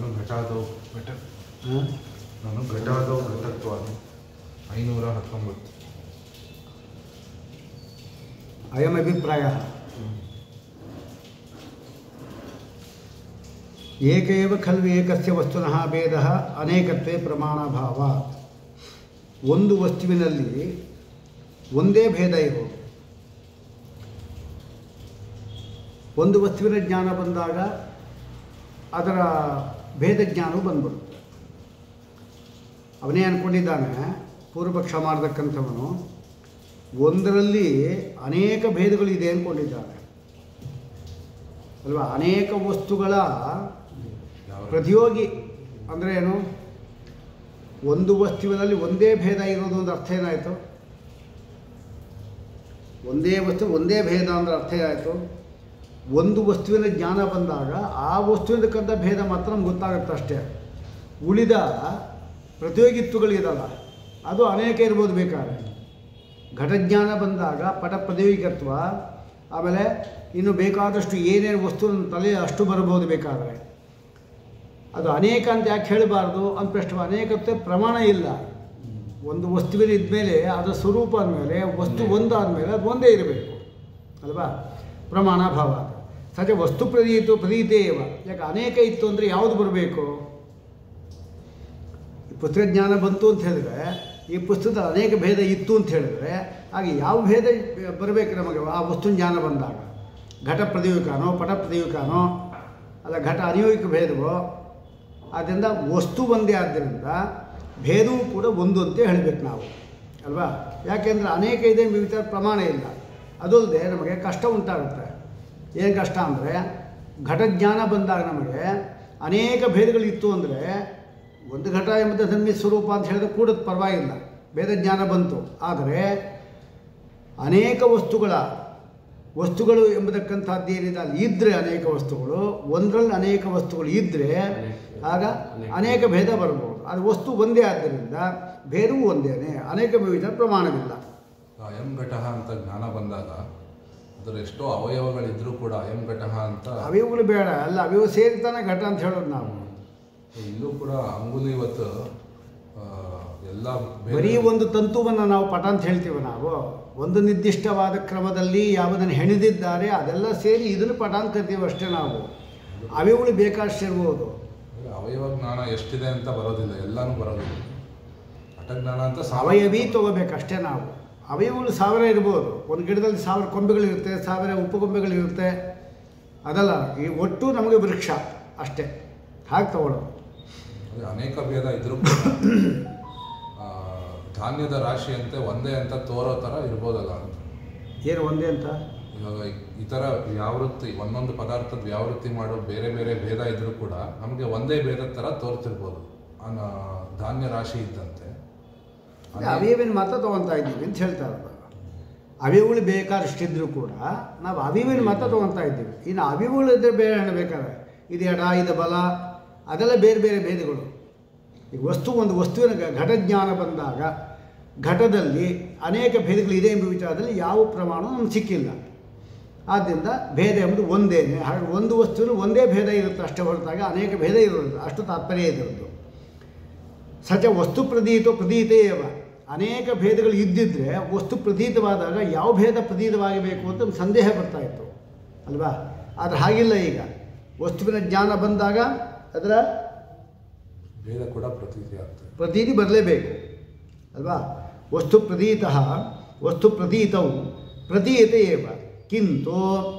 ನಾನು ಘಟಾದೋ ಘಟ ಹಾಂ ನಾನು ಘಟಾದೋ ಘಟತ್ವ ಐನೂರ ಹತ್ತೊಂಬತ್ತು ಅಯಮಭಿಪ್ರಾಯ ಏಕ ಏವ ಖಲ್ವು ಏಕಸ್ಯ ವಸ್ತುನಃ ಭೇದ ಅನೇಕತ್ವೇ ಪ್ರಮಾಣಭಾವ ಒಂದು ವಸ್ತುವಿನಲ್ಲಿ ಒಂದೇ ಭೇದ ಇರೋದು ಒಂದು ವಸ್ತುವಿನ ಜ್ಞಾನ ಬಂದಾಗ ಅದರ ಭೇದ ಜ್ಞಾನವು ಬಂದ್ಬಿಡುತ್ತೆ ಅವನೇ ಅಂದ್ಕೊಂಡಿದ್ದಾನೆ ಪೂರ್ವಪಕ್ಷ ಮಾಡತಕ್ಕಂಥವನು ಒಂದರಲ್ಲಿ ಅನೇಕ ಭೇದಗಳಿದೆ ಅಂದ್ಕೊಂಡಿದ್ದಾನೆ ಅಲ್ವಾ ಅನೇಕ ವಸ್ತುಗಳ ಯಾವ ಪ್ರತಿಯೋಗಿ ಅಂದರೆ ಏನು ಒಂದು ವಸ್ತುವಿನಲ್ಲಿ ಒಂದೇ ಭೇದ ಇರೋದು ಒಂದು ಅರ್ಥ ಏನಾಯಿತು ಒಂದೇ ವಸ್ತು ಒಂದೇ ಭೇದ ಅಂದ್ರೆ ಅರ್ಥ ಏನಾಯಿತು ಒಂದು ವಸ್ತುವಿನ ಜ್ಞಾನ ಬಂದಾಗ ಆ ವಸ್ತುವಿನಕ್ಕಂಥ ಭೇದ ಮಾತ್ರ ನಮ್ಗೆ ಗೊತ್ತಾಗುತ್ತೆ ಅಷ್ಟೇ ಉಳಿದ ಪ್ರತಿಯೋಗಿತ್ವಗಳಿದಲ್ಲ ಅದು ಅನೇಕ ಇರ್ಬೋದು ಬೇಕಾದ್ರೆ ಘಟಜ್ಞಾನ ಬಂದಾಗ ಪಟ ಪ್ರತಿಯೋಗಿಕತ್ವ ಆಮೇಲೆ ಇನ್ನು ಬೇಕಾದಷ್ಟು ಏನೇನು ವಸ್ತು ನನ್ನ ತಲೆ ಅಷ್ಟು ಬರ್ಬೋದು ಬೇಕಾದರೆ ಅದು ಅನೇಕ ಅಂತ ಯಾಕೆ ಹೇಳಬಾರ್ದು ಅಂತ ಪ್ರಶ್ನೆ ಅನೇಕತ್ವ ಪ್ರಮಾಣ ಇಲ್ಲ ಒಂದು ವಸ್ತುವಿನ ಇದ್ಮೇಲೆ ಅದರ ಸ್ವರೂಪ ಅಂದಮೇಲೆ ವಸ್ತು ಒಂದು ಆದಮೇಲೆ ಅದು ಒಂದೇ ಇರಬೇಕು ಅಲ್ವಾ ಪ್ರಮಾಣ ಭಾವ ಸಜ ವಸ್ತು ಪ್ರದೀತು ಪ್ರದೀತೇ ಇವ ಯಾಕೆ ಅನೇಕ ಇತ್ತು ಅಂದರೆ ಯಾವುದು ಬರಬೇಕು ಈ ಪುಸ್ತಕ ಜ್ಞಾನ ಬಂತು ಅಂತ ಹೇಳಿದ್ರೆ ಈ ಪುಸ್ತಕದ ಅನೇಕ ಭೇದ ಇತ್ತು ಅಂತ ಹೇಳಿದ್ರೆ ಹಾಗೆ ಯಾವ ಭೇದ ಬರಬೇಕು ನಮಗೆ ಆ ವಸ್ತು ಜ್ಞಾನ ಬಂದಾಗ ಘಟ ಪ್ರತಿಯೋಗಿಕಾನೋ ಪಟ ಪ್ರತಿಯೋಗಿಕಾನೋ ಅಲ್ಲ ಘಟ ಅನಿಯೋಗಿಕ ಭೇದವೋ ಆದ್ದರಿಂದ ವಸ್ತು ಒಂದೇ ಆದ್ದರಿಂದ ಭೇದವೂ ಕೂಡ ಒಂದು ಅಂತ ಹೇಳಬೇಕು ನಾವು ಅಲ್ವಾ ಯಾಕೆಂದರೆ ಅನೇಕ ಇದೆ ವಿವಿಧ ಪ್ರಮಾಣ ಇಲ್ಲ ಅದಲ್ಲದೆ ನಮಗೆ ಕಷ್ಟ ಉಂಟಾಗುತ್ತೆ ಏನು ಕಷ್ಟ ಅಂದರೆ ಘಟಜ್ಞಾನ ಬಂದಾಗ ನಮಗೆ ಅನೇಕ ಭೇದಗಳಿತ್ತು ಅಂದರೆ ಒಂದು ಘಟ ಎಂಬುದು ಧರ್ಮಿ ಸ್ವರೂಪ ಅಂತ ಹೇಳಿದ್ರೆ ಕೂಡ ಪರವಾಗಿಲ್ಲ ಭೇದ ಜ್ಞಾನ ಬಂತು ಆದರೆ ಅನೇಕ ವಸ್ತುಗಳ ವಸ್ತುಗಳು ಎಂಬತಕ್ಕಂಥದ್ದು ಏನಿದೆ ಅಲ್ಲಿ ಇದ್ದರೆ ಅನೇಕ ವಸ್ತುಗಳು ಒಂದರಲ್ಲಿ ಅನೇಕ ವಸ್ತುಗಳು ಇದ್ದರೆ ಆಗ ಅನೇಕ ಭೇದ ಬರ್ಬೋದು ಅದು ವಸ್ತು ಒಂದೇ ಆದ್ದರಿಂದ ಭೇದವೂ ಒಂದೇನೆ ಅನೇಕ ವಿವಿಧ ಪ್ರಮಾಣವಿಲ್ಲ ಅಯಂ ಘಟಃ ಅಂತ ಜ್ಞಾನ ಬಂದಾಗ ಅದರ ಎಷ್ಟೋ ಅವಯವಗಳಿದ್ರೂ ಕೂಡ ಅಯಂ ಘಟಃ ಅಂತ ಅವಯವಗಳು ಬೇಡ ಅಲ್ಲ ಅವಯವ ಸೇರಿತಾನೆ ಘಟ ಅಂತ ಹೇಳೋದು ನಾವು ಇಲ್ಲೂ ಕೂಡ ಅಂಗುಲಿ ಇವತ್ತು ಆ, ಎಲ್ಲ ಬೇರೆ- ಬರೀ ಒಂದು ತಂತುವನ್ನು ನಾವು ಪಟ ಅಂತ ಹೇಳ್ತೀವಿ ನಾವು ಒಂದು ನಿರ್ದಿಷ್ಟವಾದ ಕ್ರಮದಲ್ಲಿ ಯಾವುದನ್ನು ಹೆಣೆದಿದ್ದಾರೆ ಅದೆಲ್ಲ ಸೇರಿ ಇದನ್ನು ಪಟ ಅಂತ ಕರಿತೀವಿ ಅಷ್ಟೇ ನಾವು ಅವಯವಗಳು ಬೇಕಾದಷ್ಟು ಇರ್ಬೋದು ಈಗ ಅವಯವ ಜ್ಞಾನ ಎಷ್ಟಿದೆ ಅಂತ ಬರೋದಿಲ್ಲ ಎಲ್ಲಾನು ಬರೋದಿಲ್ಲ ಹಠ ಜ್ಞಾನ ಅಂತ ಸಾಮಾನ್ಯ- ಅವಯವೀ ತಗೋಬೇಕಷ್ಟೇ ನಾವು ಅವಯವಗಳು ಸಾವಿರ ಇರ್ಬೋದು ಒಂದು ಗಿಡದಲ್ಲಿ ಸಾವಿರ ಕೊಂಬೆಗಳಿರುತ್ತೆ ಸಾವಿರ ಉಪಕೊಂಬೆಗಳಿರುತ್ತೆ ಅದಲ್ಲ ಈ ಒಟ್ಟು ನಮಗೆ ವೃಕ್ಷ ಅಷ್ಟೇ ಹಾಗೆ ತಗೊಳ್ಳೋದು ಅದೇ ಅನೇಕ ಭೇದ ಇದ್ರೂ ಕೂಡ ಆ, ಧಾನ್ಯದ ರಾಶಿಯಂತೆ ಒಂದೇ ಅಂತ ತೋರೋ ಥರ ಇರ್ಬೋದಲ್ಲ ಅಂತ ಏನು ಒಂದೇ ಅಂತ ಇವಾಗ ಈ ಥರ ವ್ಯಾವೃತ್ತಿ ಒಂದೊಂದು ಪದಾರ್ಥದ ವ್ಯಾವೃತ್ತಿ ಮಾಡೋ ಬೇರೆ ಬೇರೆ ಭೇದ ಇದ್ರೂ ಕೂಡ ನಮಗೆ ಒಂದೇ ಭೇದದ ಥರ ತೋರ್ತಿರ್ಬೋದು ಆ ನ- ಧಾನ್ಯ ರಾಶಿ ಇದ್ದಂತೆ ಅದೇ ಅವಯವಿನ ಮಾತ್ರ ತೊಗೊತಾ ಇದ್ದೀವಿ ಅಂತ ಹೇಳ್ತಾರೆ ಅವಯವಗಳು ಬೇಕಾದಷ್ಟಿದ್ರು ಕೂಡ ನಾವು ಅವಯವಿನ ಮಾತ್ರ ತೊಗೊತಾ ಇದ್ದೀವಿ ಇನ್ನು ಅವಯವುಗಳು ಇದ್ದರೆ ಬೇರೆ ಹೇಳಬೇಕಾದ್ರೆ ಇದು ಎಡ ಇದು ಬಲ ಅದೆಲ್ಲ ಬೇರೆ ಬೇರೆ ಭೇದಗಳು ಈಗ ವಸ್ತು ಒಂದು ವಸ್ತುವಿನ ಘ- ಘಟಜ್ಞಾನ ಬಂದಾಗ ಘಟದಲ್ಲಿ ಅನೇಕ ಭೇದಗಳಿದೆ ಎಂಬ ವಿಚಾರದಲ್ಲಿ ಯಾವ ಪ್ರಮಾಣ ನಮ್ಗೆ ಸಿಕ್ಕಿಲ್ಲ ಆದ್ದರಿಂದ ಭೇದ ಎಂಬುದು ಒಂದೇನೆ ಹಾಗೆ ಒಂದು ವಸ್ತುವಿನ ಒಂದೇ ಭೇದ ಇರುತ್ತೆ ಅಷ್ಟೇ ಹೊರತಾಗ ಅನೇಕ ಭೇದ ಇರೋದಿಲ್ಲ ಅಷ್ಟು ತಾತ್ಪರ್ಯ ಇದರದ್ದು ಸಚ ವಸ್ತು ಪ್ರದೀತೋ ಪ್ರದೀತೇ ಏವ ಅನೇಕ ಭೇದಗಳು ಇದ್ದಿದ್ರೆ ವಸ್ತು ಪ್ರತೀತವಾದಾಗ ಯಾವ ಭೇದ ಪ್ರತೀತವಾಗಬೇಕು ಅಂತ ಒಂದು ಸಂದೇಹ ಬರ್ತಾ ಇತ್ತು ಅಲ್ವಾ ಆದರೆ ಹಾಗಿಲ್ಲ ಈಗ ವಸ್ತುವಿನ ಜ್ಞಾನ ಬಂದಾಗ ಅದರ ಭೇದ ಕೂಡ ಪ್ರತೀತಿ ಆಗ್ತದೆ ಪ್ರತೀತಿ ಬರಲೇಬೇಕು ಅಲ್ವಾ ವಸ್ತು ಪ್ರತೀತ ವಸ್ತು ಪ್ರತೀತವು ಪ್ರತೀಯತೆ ಏವ ಕಿಂತು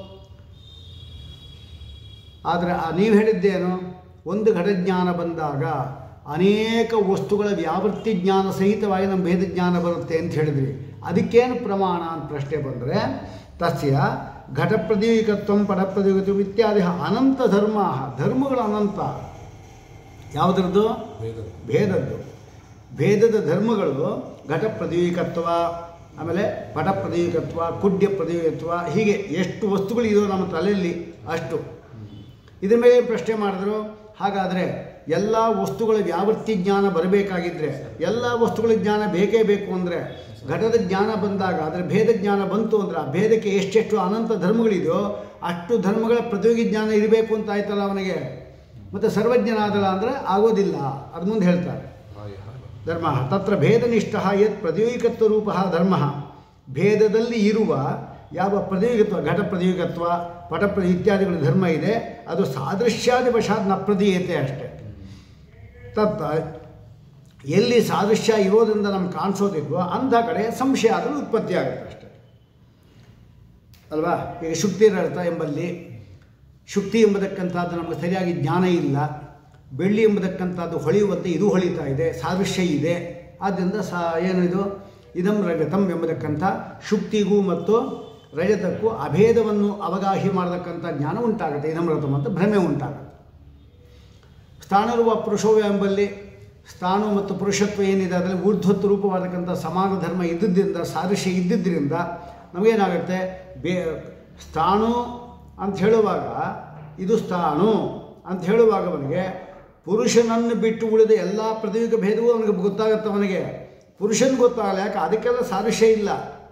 ಆದರೆ ನೀವು ಹೇಳಿದ್ದೇನು ಒಂದು ಘಟಜ್ಞಾನ ಬಂದಾಗ ಅನೇಕ ವಸ್ತುಗಳ ವ್ಯಾವೃತ್ತಿ ಜ್ಞಾನ ಸಹಿತವಾಗಿ ನಮ್ಮ ಭೇದ ಜ್ಞಾನ ಬರುತ್ತೆ ಅಂತ ಹೇಳಿದ್ರಿ ಅದಕ್ಕೇನು ಪ್ರಮಾಣ ಅಂತ ಪ್ರಶ್ನೆ ಬಂದರೆ ತಸ್ಯ ಘಟಪ್ರದೀಕತ್ವ ಪಡಪ್ರದೀಕತ್ವ ಇತ್ಯಾದಿ ಅನಂತ ಧರ್ಮ ಧರ್ಮಗಳು ಅನಂತ ಯಾವುದ್ರದ್ದು ಭೇದ ಭೇದದ್ದು ಭೇದದ ಧರ್ಮಗಳು ಘಟ ಪ್ರದೀಕತ್ವ ಆಮೇಲೆ ಪಟ ಪ್ರದೀಕತ್ವ ಕುಡ್ಯ ಪ್ರದೀಕತ್ವ ಹೀಗೆ ಎಷ್ಟು ವಸ್ತುಗಳು ಇದೋ ನಮ್ಮ ತಲೆಯಲ್ಲಿ ಅಷ್ಟು ಇದ್ರ ಮೇಲೆ ಪ್ರಶ್ನೆ ಮಾಡಿದ್ರು ಹಾಗಾದರೆ ಎಲ್ಲ ವಸ್ತುಗಳ ವ್ಯಾವೃತ್ತಿ ಜ್ಞಾನ ಬರಬೇಕಾಗಿದ್ದರೆ ಎಲ್ಲ ವಸ್ತುಗಳ ಜ್ಞಾನ ಬೇಕೇ ಬೇಕು ಅಂದರೆ ಘಟದ ಜ್ಞಾನ ಬಂದಾಗ ಅದರ ಭೇದ ಜ್ಞಾನ ಬಂತು ಅಂದರೆ ಆ ಭೇದಕ್ಕೆ ಎಷ್ಟೆಷ್ಟು ಅನಂತ ಧರ್ಮಗಳಿದೆಯೋ ಅಷ್ಟು ಧರ್ಮಗಳ ಪ್ರತಿಯೋಗಿ ಜ್ಞಾನ ಇರಬೇಕು ಅಂತ ಆಯ್ತಲ್ಲ ಅವನಿಗೆ ಮತ್ತು ಸರ್ವಜ್ಞನಾದಲ್ಲ ಅಂದರೆ ಆಗೋದಿಲ್ಲ ಅದು ಮುಂದೆ ಹೇಳ್ತಾರೆ ಪ್ರಾಯಃ ಧರ್ಮ ತತ್ರ ಭೇದನಿಷ್ಠ ಯತ್ ಪ್ರತಿಯೋಗಿಕತ್ವ ರೂಪ ಧರ್ಮ ಭೇದದಲ್ಲಿ ಇರುವ ಯಾವ ಪ್ರತಿಯೋಗಿತ್ವ ಘಟ ಪ್ರತಿಯೋಗಿಕತ್ವ ಪಟ ಪ್ರತಿ ಇತ್ಯಾದಿಗಳ ಧರ್ಮ ಇದೆ ಅದು ಸಾದೃಶ್ಯಾದಿ ವಶಾತ್ ನ ಪ್ರದೀಯತೆ ಅಷ್ಟೇ ತತ್ ಎಲ್ಲಿ ಸಾದೃಶ್ಯ ಇರೋದ್ರಿಂದ ನಮ್ಗೆ ಕಾಣಿಸೋದಿಲ್ವೋ ಅಂಥ ಕಡೆ ಸಂಶಯ ಆದರೂ ಉತ್ಪತ್ತಿ ಆಗುತ್ತೆ ಅಷ್ಟೇ ಅಲ್ವಾ ಈಗ ಶುಕ್ತಿರರ್ಥ ಎಂಬಲ್ಲಿ ಶುಕ್ತಿ ಎಂಬತಕ್ಕಂಥದ್ದು ನಮಗೆ ಸರಿಯಾಗಿ ಜ್ಞಾನ ಇಲ್ಲ ಬೆಳ್ಳಿ ಎಂಬತಕ್ಕಂಥದ್ದು ಹೊಳೆಯುವಂತೆ ಇದು ಹೊಳಿತಾ ಇದೆ ಸಾದೃಶ್ಯ ಇದೆ ಆದ್ದರಿಂದ ಸಾ ಏನು ಇದು ಇದಂ ರಜತಂ ಎಂಬತಕ್ಕಂಥ ಶುಕ್ತಿಗೂ ಮತ್ತು ರಜತಕ್ಕೂ ಅಭೇದವನ್ನು ಅವಗಾಹಿ ಮಾಡತಕ್ಕಂಥ ಜ್ಞಾನ ಉಂಟಾಗುತ್ತೆ ಇದಂ ರಥಂ ಅಂತ ಭ್ರಮೆ ಉಂಟಾಗುತ್ತೆ ಸ್ಥಾನರುವ ಪುರುಷೋವ ಎಂಬಲ್ಲಿ ಸ್ಥಾನು ಮತ್ತು ಪುರುಷತ್ವ ಏನಿದೆ ಅದರಲ್ಲಿ ಊರ್ಧ್ವತ್ವ ರೂಪವಾದಕ್ಕಂಥ ಸಮಾನ ಧರ್ಮ ಇದ್ದಿದ್ದರಿಂದ ಸಾದೃಶ್ಯ ಇದ್ದಿದ್ದರಿಂದ ನಮಗೇನಾಗುತ್ತೆ ಬೇ ಸ್ಥಾಣು ಅಂತ ಹೇಳುವಾಗ ಇದು ಸ್ಥಾಣು ಅಂತ ಹೇಳುವಾಗ ಅವನಿಗೆ ಪುರುಷನನ್ನು ಬಿಟ್ಟು ಉಳಿದ ಎಲ್ಲ ಪ್ರತಿಯೋಗ ಭೇದವೂ ಅವನಿಗೆ ಗೊತ್ತಾಗುತ್ತೆ ಅವನಿಗೆ ಪುರುಷನ್ ಗೊತ್ತಾಗಲ್ಲ ಯಾಕೆ ಅದಕ್ಕೆಲ್ಲ ಸಾದೃಶ್ಯ ಇಲ್ಲ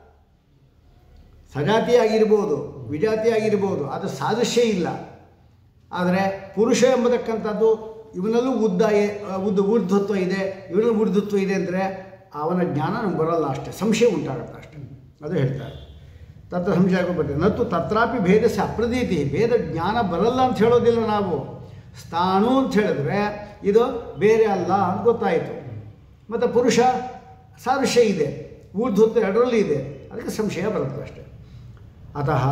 ಸಜಾತಿಯಾಗಿರ್ಬೋದು ವಿಜಾತಿಯಾಗಿರ್ಬೋದು ಅದು ಸಾದೃಶ್ಯ ಇಲ್ಲ ಆದರೆ ಪುರುಷ ಎಂಬತಕ್ಕಂಥದ್ದು ಇವನಲ್ಲೂ ಉದ್ದ ಎ- ಉದ್ದ ಊರ್ಧ್ವತ್ವ ಇದೆ ಇವನಲ್ಲಿ ಊರ್ಧ್ವತ್ವ ಇದೆ ಅಂದರೆ ಅವನ ಜ್ಞಾನ ನಮ್ಗೆ ಬರಲ್ಲ ಅಷ್ಟೇ ಸಂಶಯ ಉಂಟಾಗುತ್ತೆ ಅಷ್ಟೇ ಅದು ಹೇಳ್ತಾರೆ ತತ್ರ ಸಂಶಯ ಬರ್ತದೆ ನತ್ತು ತತ್ರಾಪಿ ಭೇದಸ ಅಪ್ರತೀತಿ ಭೇದ ಜ್ಞಾನ ಬರಲ್ಲ ಅಂತ ಹೇಳೋದಿಲ್ಲ ನಾವು ಸ್ಥಾಣು ಅಂತ ಹೇಳಿದ್ರೆ ಇದು ಬೇರೆ ಅಲ್ಲ ಅಂತ ಗೊತ್ತಾಯಿತು ಮತ್ತು ಪುರುಷ ಸಾದೃಶ್ಯ ಇದೆ ಊರ್ಧ್ವತ್ವ ಎರಡರಲ್ಲಿ ಇದೆ ಅದಕ್ಕೆ ಸಂಶಯ ಬರುತ್ತೆ ಅಷ್ಟೇ ಅತಃ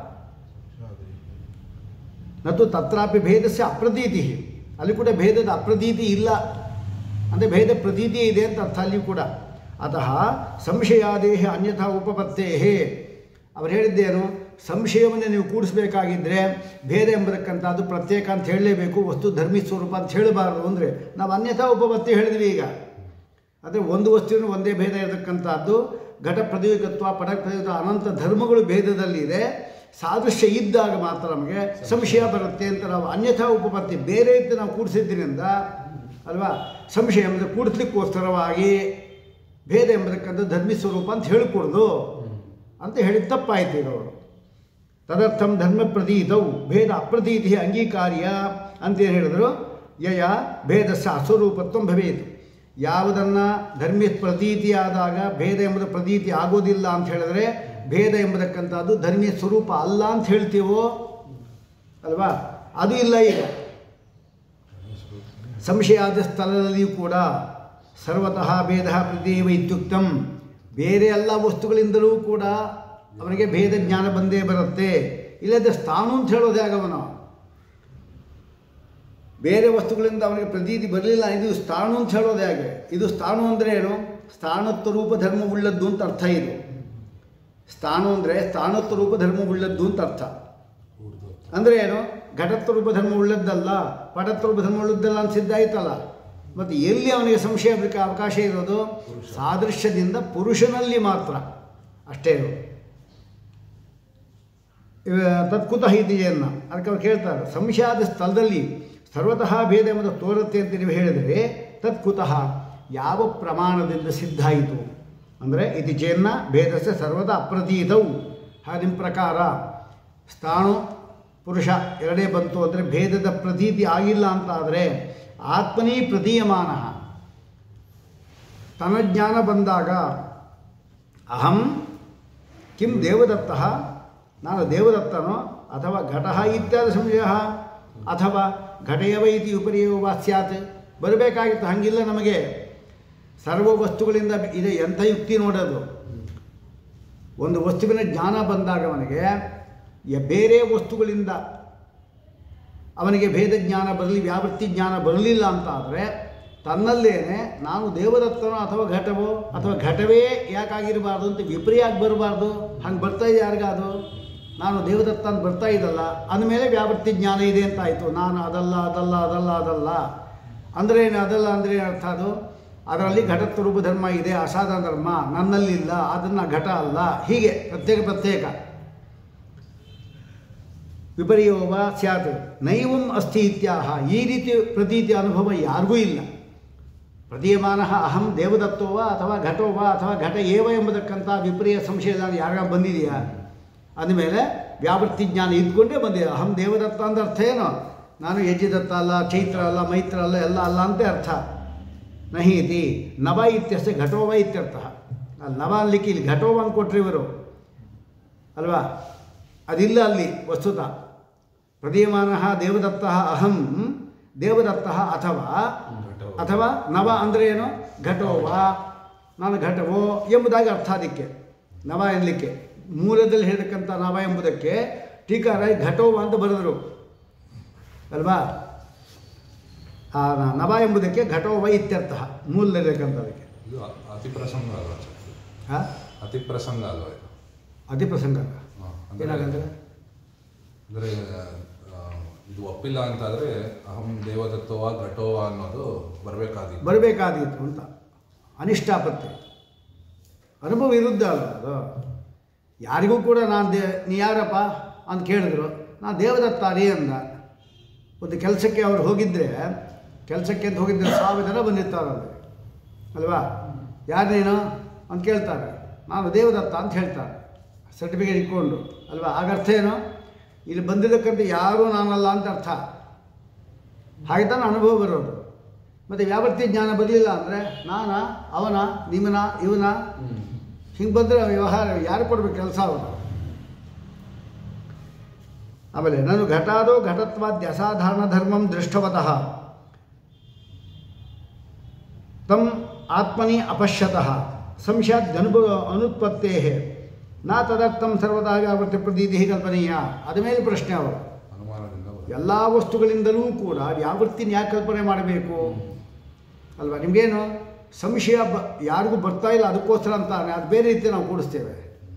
ನತ್ತು ತತ್ರಾಪಿ ಭೇದಸ್ಯ ಅಪ್ರತೀತಿ ಅಲ್ಲಿ ಕೂಡ ಭೇದದ ಅಪ್ರತೀತಿ ಇಲ್ಲ ಅಂದರೆ ಭೇದ ಪ್ರತೀತಿ ಇದೆ ಅಂತ ಅರ್ಥ ಅಲ್ಲಿ ಕೂಡ ಅತಃ ಸಂಶಯಾದೇಹ ಅನ್ಯಥಾ ಉಪಪತ್ತೇಹೇ ಅವ್ರು ಹೇಳಿದ್ದೇನು ಸಂಶಯವನ್ನು ನೀವು ಕೂಡಿಸ್ಬೇಕಾಗಿದ್ದರೆ ಭೇದ ಎಂಬತಕ್ಕಂಥದ್ದು ಪ್ರತ್ಯೇಕ ಅಂತ ಹೇಳಲೇಬೇಕು ವಸ್ತು ಧರ್ಮಿ ಸ್ವರೂಪ ಅಂತ ಹೇಳಬಾರ್ದು ಅಂದರೆ ನಾವು ಅನ್ಯಥಾ ಉಪಪತ್ತಿ ಹೇಳಿದ್ವಿ ಈಗ ಅಂದರೆ ಒಂದು ವಸ್ತುವಿನ ಒಂದೇ ಭೇದ ಇರತಕ್ಕಂಥದ್ದು ಘಟ ಪ್ರತಿಯೋಗಿತ್ವ ಪಟ ಪ್ರತಿಯೋಗಿತ್ವ ಅನಂತ ಧರ್ಮಗಳು ಭೇದದಲ್ಲಿದೆ ಸಾದೃಶ್ಯ ಇದ್ದಾಗ ಮಾತ್ರ ನಮಗೆ ಸಂಶಯ ಬರುತ್ತೆ ಅಂತ ನಾವು ಅನ್ಯಥಾ ಉಪಪತ್ತಿ ಬೇರೆ ಇದ್ದು ನಾವು ಕೂಡಿಸಿದ್ರಿಂದ ಅಲ್ವಾ ಸಂಶಯ ಎಂಬುದು ಕೂಡಿಸ್ಲಿಕ್ಕೋಸ್ಕರವಾಗಿ ಭೇದ ಎಂಬತಕ್ಕಂಥ ಧರ್ಮಿ ಸ್ವರೂಪ ಅಂತ ಹೇಳಿಕೊಡ್ದು ಅಂತ ಹೇಳಿ ತಪ್ಪಾಯ್ತು ಈಗ ಅವರು ತದರ್ಥಂ ಧರ್ಮ ಪ್ರತೀತವು ಭೇದ ಅಪ್ರತೀತಿ ಅಂಗೀಕಾರ್ಯ ಅಂತೇನು ಹೇಳಿದ್ರು ಯಯ ಭೇದಸ್ಸ ಅಸ್ವರೂಪತ್ವ ಭವೇತು ಯಾವುದನ್ನು ಧರ್ಮಿ ಪ್ರತೀತಿಯಾದಾಗ ಭೇದ ಎಂಬುದು ಪ್ರತೀತಿ ಆಗೋದಿಲ್ಲ ಅಂತ ಹೇಳಿದ್ರೆ ಭೇದ ಎಂಬತಕ್ಕಂಥದ್ದು ಧರ್ಮೀಯ ಸ್ವರೂಪ ಅಲ್ಲ ಅಂತ ಹೇಳ್ತೀವೋ ಅಲ್ವಾ ಅದು ಇಲ್ಲ ಈಗ ಸಂಶಯಾದ ಸ್ಥಳದಲ್ಲಿಯೂ ಕೂಡ ಸರ್ವತಃ ಭೇದ ಪ್ರತೀವ ಇತ್ಯುಕ್ತಂ ಬೇರೆ ಎಲ್ಲ ವಸ್ತುಗಳಿಂದಲೂ ಕೂಡ ಅವನಿಗೆ ಭೇದ ಜ್ಞಾನ ಬಂದೇ ಬರುತ್ತೆ ಇಲ್ಲದೆ ಸ್ಥಾನು ಅಂತ ಹೇಳೋದು ಯಾಗವನು ಬೇರೆ ವಸ್ತುಗಳಿಂದ ಅವನಿಗೆ ಪ್ರತೀತಿ ಬರಲಿಲ್ಲ ಇದು ಸ್ಥಾಣು ಅಂತ ಹೇಳೋದು ಹೇಗೆ ಇದು ಸ್ಥಾಣು ಅಂದರೆ ಏನು ಸ್ಥಾನತ್ವ ರೂಪ ಧರ್ಮ ಉಳ್ಳದ್ದು ಅಂತ ಅರ್ಥ ಇದು ಸ್ಥಾಣು ಅಂದರೆ ಸ್ಥಾನತ್ವ ರೂಪ ಧರ್ಮ ಉಳ್ಳದ್ದು ಅಂತ ಅರ್ಥ ಊರ್ಧ್ವ ಅಂದರೆ ಏನು ಘಟತ್ವ ರೂಪ ಧರ್ಮ ಉಳ್ಳದ್ದಲ್ಲ ಪಟತ್ವ ರೂಪ ಧರ್ಮ ಉಳ್ಳದ್ದಲ್ಲ ಅಂತ ಸಿದ್ಧ ಆಯ್ತಲ್ಲ ಮತ್ತು ಎಲ್ಲಿ ಅವನಿಗೆ ಸಂಶಯ ಬೇಕಾ ಅವಕಾಶ ಇರೋದು ಸಾದೃಶ್ಯದಿಂದ ಪುರುಷನಲ್ಲಿ ಮಾತ್ರ ಅಷ್ಟೇ ಇದು ಇವ- ತತ್ಕುತಃ ಇದೆಯನ್ನ ಅದಕ್ಕೆ ಅವ್ರು ಕೇಳ್ತಾರೆ ಸಂಶಯಾದ ಸ್ಥಳದಲ್ಲಿ ಸರ್ವತಃ ಭೇದ ಎಂಬುದು ತೋರುತ್ತೆ ಅಂತ ನೀವು ಹೇಳಿದರೆ ತತ್ಕುತಃ ಯಾವ ಪ್ರಮಾಣದಿಂದ ಸಿದ್ಧ ಆಯಿತು ಅಂದರೆ ಇತಿ ಚೇನ್ನ ಭೇದಸ್ಯ ಸರ್ವದ ಅಪ್ರತೀತವು ಹಾ ನಿಮ್ಮ ಪ್ರಕಾರ ಸ್ಥಾಣು ಪುರುಷ ಎರಡೇ ಬಂತು ಅಂದರೆ ಭೇದದ ಪ್ರತೀತಿ ಆಗಿಲ್ಲ ಅಂತ ಆದರೆ ಆತ್ಮನೀ ಪ್ರತೀಯಮಾನ ತನ್ನ ಜ್ಞಾನ ಬಂದಾಗ ಅಹಂ ಕಿಂ ದೇವದತ್ತ ನಾನು ದೇವದತ್ತನೋ ಅಥವಾ ಘಟ ಇತ್ಯಾದಿ ಸಂಶಯ ಅಥವಾ ಘಟಯವ ಇತಿ ಉಪರಿಯವ ವಾ ಸ್ಯಾತ್ ಬರಬೇಕಾಗಿತ್ತು ಹಂಗಿಲ್ಲ ನಮಗೆ ಸರ್ವ ವಸ್ತುಗಳಿಂದ ಇದೆ ಎಂಥ ಯುಕ್ತಿ ನೋಡೋದು ಒಂದು ವಸ್ತುವಿನ ಜ್ಞಾನ ಬಂದಾಗ ಅವನಿಗೆ ಯ- ಬೇರೆ ವಸ್ತುಗಳಿಂದ ಅವನಿಗೆ ಭೇದ ಜ್ಞಾನ ಬರಲಿ ವ್ಯಾವೃತ್ತಿ ಜ್ಞಾನ ಬರಲಿಲ್ಲ ಅಂತ ಆದರೆ ತನ್ನಲ್ಲೇನೆ ನಾನು ದೇವದತ್ತನೋ ಅಥವಾ ಘಟವೋ ಅಥವಾ ಘಟವೇ ಯಾಕಾಗಿರಬಾರ್ದು ಅಂತ ವಿಪರ್ಯಾಗಿ ಬರಬಾರ್ದು ಹಂಗೆ ಬರ್ತಾ ಇದೆ ಯಾರಿಗಾದು ನಾನು ದೇವದತ್ತ ಅಂತ ಬರ್ತಾ ಇದ್ದಲ್ಲ ಅಂದಮೇಲೆ ವ್ಯಾವೃತ್ತಿ ಜ್ಞಾನ ಇದೆ ಅಂತ ಆಯಿತು ನಾನು ಅದಲ್ಲ ಅದಲ್ಲ ಅದಲ್ಲ ಅದಲ್ಲ ಅಂದರೆ ಏನು ಅದಲ್ಲ ಅಂದರೆ ಏನು ಅರ್ಥ ಅದು ಅದರಲ್ಲಿ ಘಟತ್ವ ರೂಪ ಧರ್ಮ ಇದೆ ಅಸಾಧಾರಣ ಧರ್ಮ ನನ್ನಲ್ಲಿಲ್ಲ ಅದನ್ನು ಘಟ ಅಲ್ಲ ಹೀಗೆ ಪ್ರತ್ಯೇಕ ಪ್ರತ್ಯೇಕ ವಿಪರ್ಯೋವ ಸ್ಯಾತ್ ನೈವಂ ಅಸ್ತಿ ಇತ್ಯಾಹ ಈ ರೀತಿ ಪ್ರತೀತಿ ಅನುಭವ ಯಾರಿಗೂ ಇಲ್ಲ ಪ್ರತೀಯಮಾನ ಅಹಂ ದೇವದತ್ತೋವ ಅಥವಾ ಘಟೋವ ಅಥವಾ ಘಟ ಏವ ಎಂಬುದಕ್ಕಂಥ ವಿಪರ್ಯ ಸಂಶಯ ಯಾರಿಗ ಬಂದಿದೆಯಾ ಅಂದಮೇಲೆ ವ್ಯಾವೃತ್ತಿ ಜ್ಞಾನ ಇದ್ಕೊಂಡೇ ಬಂದಿದೆ ಅಹಂ ದೇವದತ್ತ ಅಂದ್ರೆ ಅರ್ಥ ಏನು ನಾನು ಯಜ್ಜಿದತ್ತ ಅಲ್ಲ ಚೈತ್ರ ಅಲ್ಲ ಮೈತ್ರ ಅಲ್ಲ ಎಲ್ಲ ಅಲ್ಲ ಅಂತ ಅರ್ಥ ನಹಿ ಇತಿ ನವ ಇತ್ಯಸ್ಯ ಘಟೋವ ಇತ್ಯರ್ಥ ಅಲ್ಲಿ ನವ ಅನ್ಲಿಕ್ಕೆ ಇಲ್ಲಿ ಘಟೋವ ಅಂತ ಕೊಟ್ರು ಇವರು ಅಲ್ವಾ ಅದಿಲ್ಲ ಅಲ್ಲಿ ವಸ್ತುತ ಪ್ರದೀಯಮಾನ ದೇವದತ್ತ ಅಹಂ ದೇವದತ್ತ ಅಥವಾ ಘಟೋ. ಅಥವಾ ನವ ಅಂದರೆ ಏನು ಘಟೋವ ನಾನು ಘಟವೋ ಎಂಬುದಾಗಿ ಅರ್ಥ ಅದಕ್ಕೆ ನವ ಎನ್ನಲಿಕ್ಕೆ ಮೂಲದಲ್ಲಿ ಹೇಳ್ತಕ್ಕಂಥ ನವ ಎಂಬುದಕ್ಕೆ ಟೀಕಾರ ಘಟೋವ ಅಂತ ಬರೆದರು ಅಲ್ವಾ ಆ ನ- ನವ ಎಂಬುದಕ್ಕೆ ಘಟೋವ ಇತ್ಯರ್ಥ ಮೂಲದಲ್ಲಿರ್ತಕ್ಕಂಥದಕ್ಕೆ ಇದು ಅ- ಅತಿ ಪ್ರಸಂಗ ಅಲ್ವಾ ಸರ್? ಹಾಂ ಅತಿ ಪ್ರಸಂಗ ಅಲ್ವಾ ಇದು ಅತಿ ಪ್ರಸಂಗ ಹಾ, ಅಂದ್ರೆ- ಏನಾಗಂದ್ರೆ ಅಂದರೆ ಇದು ಒಪ್ಪಿಲ್ಲ ಅಂತಾದರೆ ಅಹಂ ದೇವದತ್ತೋವ ಘಟೋವ ಅನ್ನೋದು ಬರಬೇಕಾದಿತ್ತು ಬರಬೇಕಾದೀತು ಅಂತ ಅನಿಷ್ಟಾಪತ್ತೆ ಅನುಭವ ವಿರುದ್ಧ ಅಲ್ಲ ಅದು ಯಾರಿಗೂ ಕೂಡ ನಾನು ದೇ ನೀ ಯಾರಪ್ಪ ಅಂತ ಕೇಳಿದ್ರು ನಾನು ದೇವದತ್ತ ರೀ ಅಂದ ಒಂದು ಕೆಲಸಕ್ಕೆ ಅವ್ರು ಹೋಗಿದ್ದರೆ ಕೆಲಸಕ್ಕೆ ಅಂತ ಹೋಗಿದ್ದರೆ ಸಾವಿರ ಜನ ಬಂದಿರ್ತಾರಂತೆ ಅಲ್ವಾ ಯಾರು ನೀನು ಅಂತ ಕೇಳ್ತಾರೆ ನಾನು ದೇವದತ್ತ ಅಂತ ಹೇಳ್ತಾರೆ ಸರ್ಟಿಫಿಕೇಟ್ ಇಟ್ಕೊಂಡು ಅಲ್ವಾ ಆಗ ಅರ್ಥ ಏನು ಇಲ್ಲಿ ಬಂದಿದ್ದಕ್ಕಂತ ಯಾರೂ ನಾನಲ್ಲ ಅಂತ ಅರ್ಥ ಹಾಗೆ ತಾನೇ ಅನುಭವ ಬರೋದು ಮತ್ತು ವ್ಯಾವರ್ತಿ ಜ್ಞಾನ ಬರಲಿಲ್ಲ ಅಂದರೆ ನಾನ ಅವನ ನಿಮ್ಮನ ಇವನ ಹಿಂಗೆ ಬಂದರೆ ವ್ಯವಹಾರ ಯಾರು ಕೊಡ್ಬೇಕು ಕೆಲಸ ಅವನು ಆಮೇಲೆ ನಾನು ಘಟಾದೋ ಘಟತ್ವಾದ್ಯ ಅಸಾಧಾರಣ ಧರ್ಮಂ ದೃಷ್ಟವತಃ ತಮ್ ಆತ್ಮನಿ ಅಪಶ್ಯತಃ ಸಂಶಯಾದ್ಯನುಭವ ಅನುತ್ಪತ್ತೇ ನಾ ತದರ್ಥಂ ಸರ್ವದಾ ವ್ಯಾವೃತ್ತಿ ಪ್ರತೀತಿ ಕಲ್ಪನೀಯ ಅದ ಮೇಲೆ ಪ್ರಶ್ನೆ ಅವರು ಅನುಮಾನದಿಂದ ಬರುತ್ತೆ. ಎಲ್ಲ ವಸ್ತುಗಳಿಂದಲೂ ಕೂಡ ವ್ಯಾವೃತ್ತಿನ ಯಾಕೆ ಕಲ್ಪನೆ ಮಾಡಬೇಕು ಅಲ್ವಾ ನಿಮಗೇನು ಸಂಶಯ ಬ ಯಾರಿಗೂ ಬರ್ತಾ ಇಲ್ಲ ಅದಕ್ಕೋಸ್ಕರ ಅಂತಾನೆ ಅದು ಬೇರೆ ರೀತಿ ನಾವು ಕೂಡಿಸ್ತೇವೆ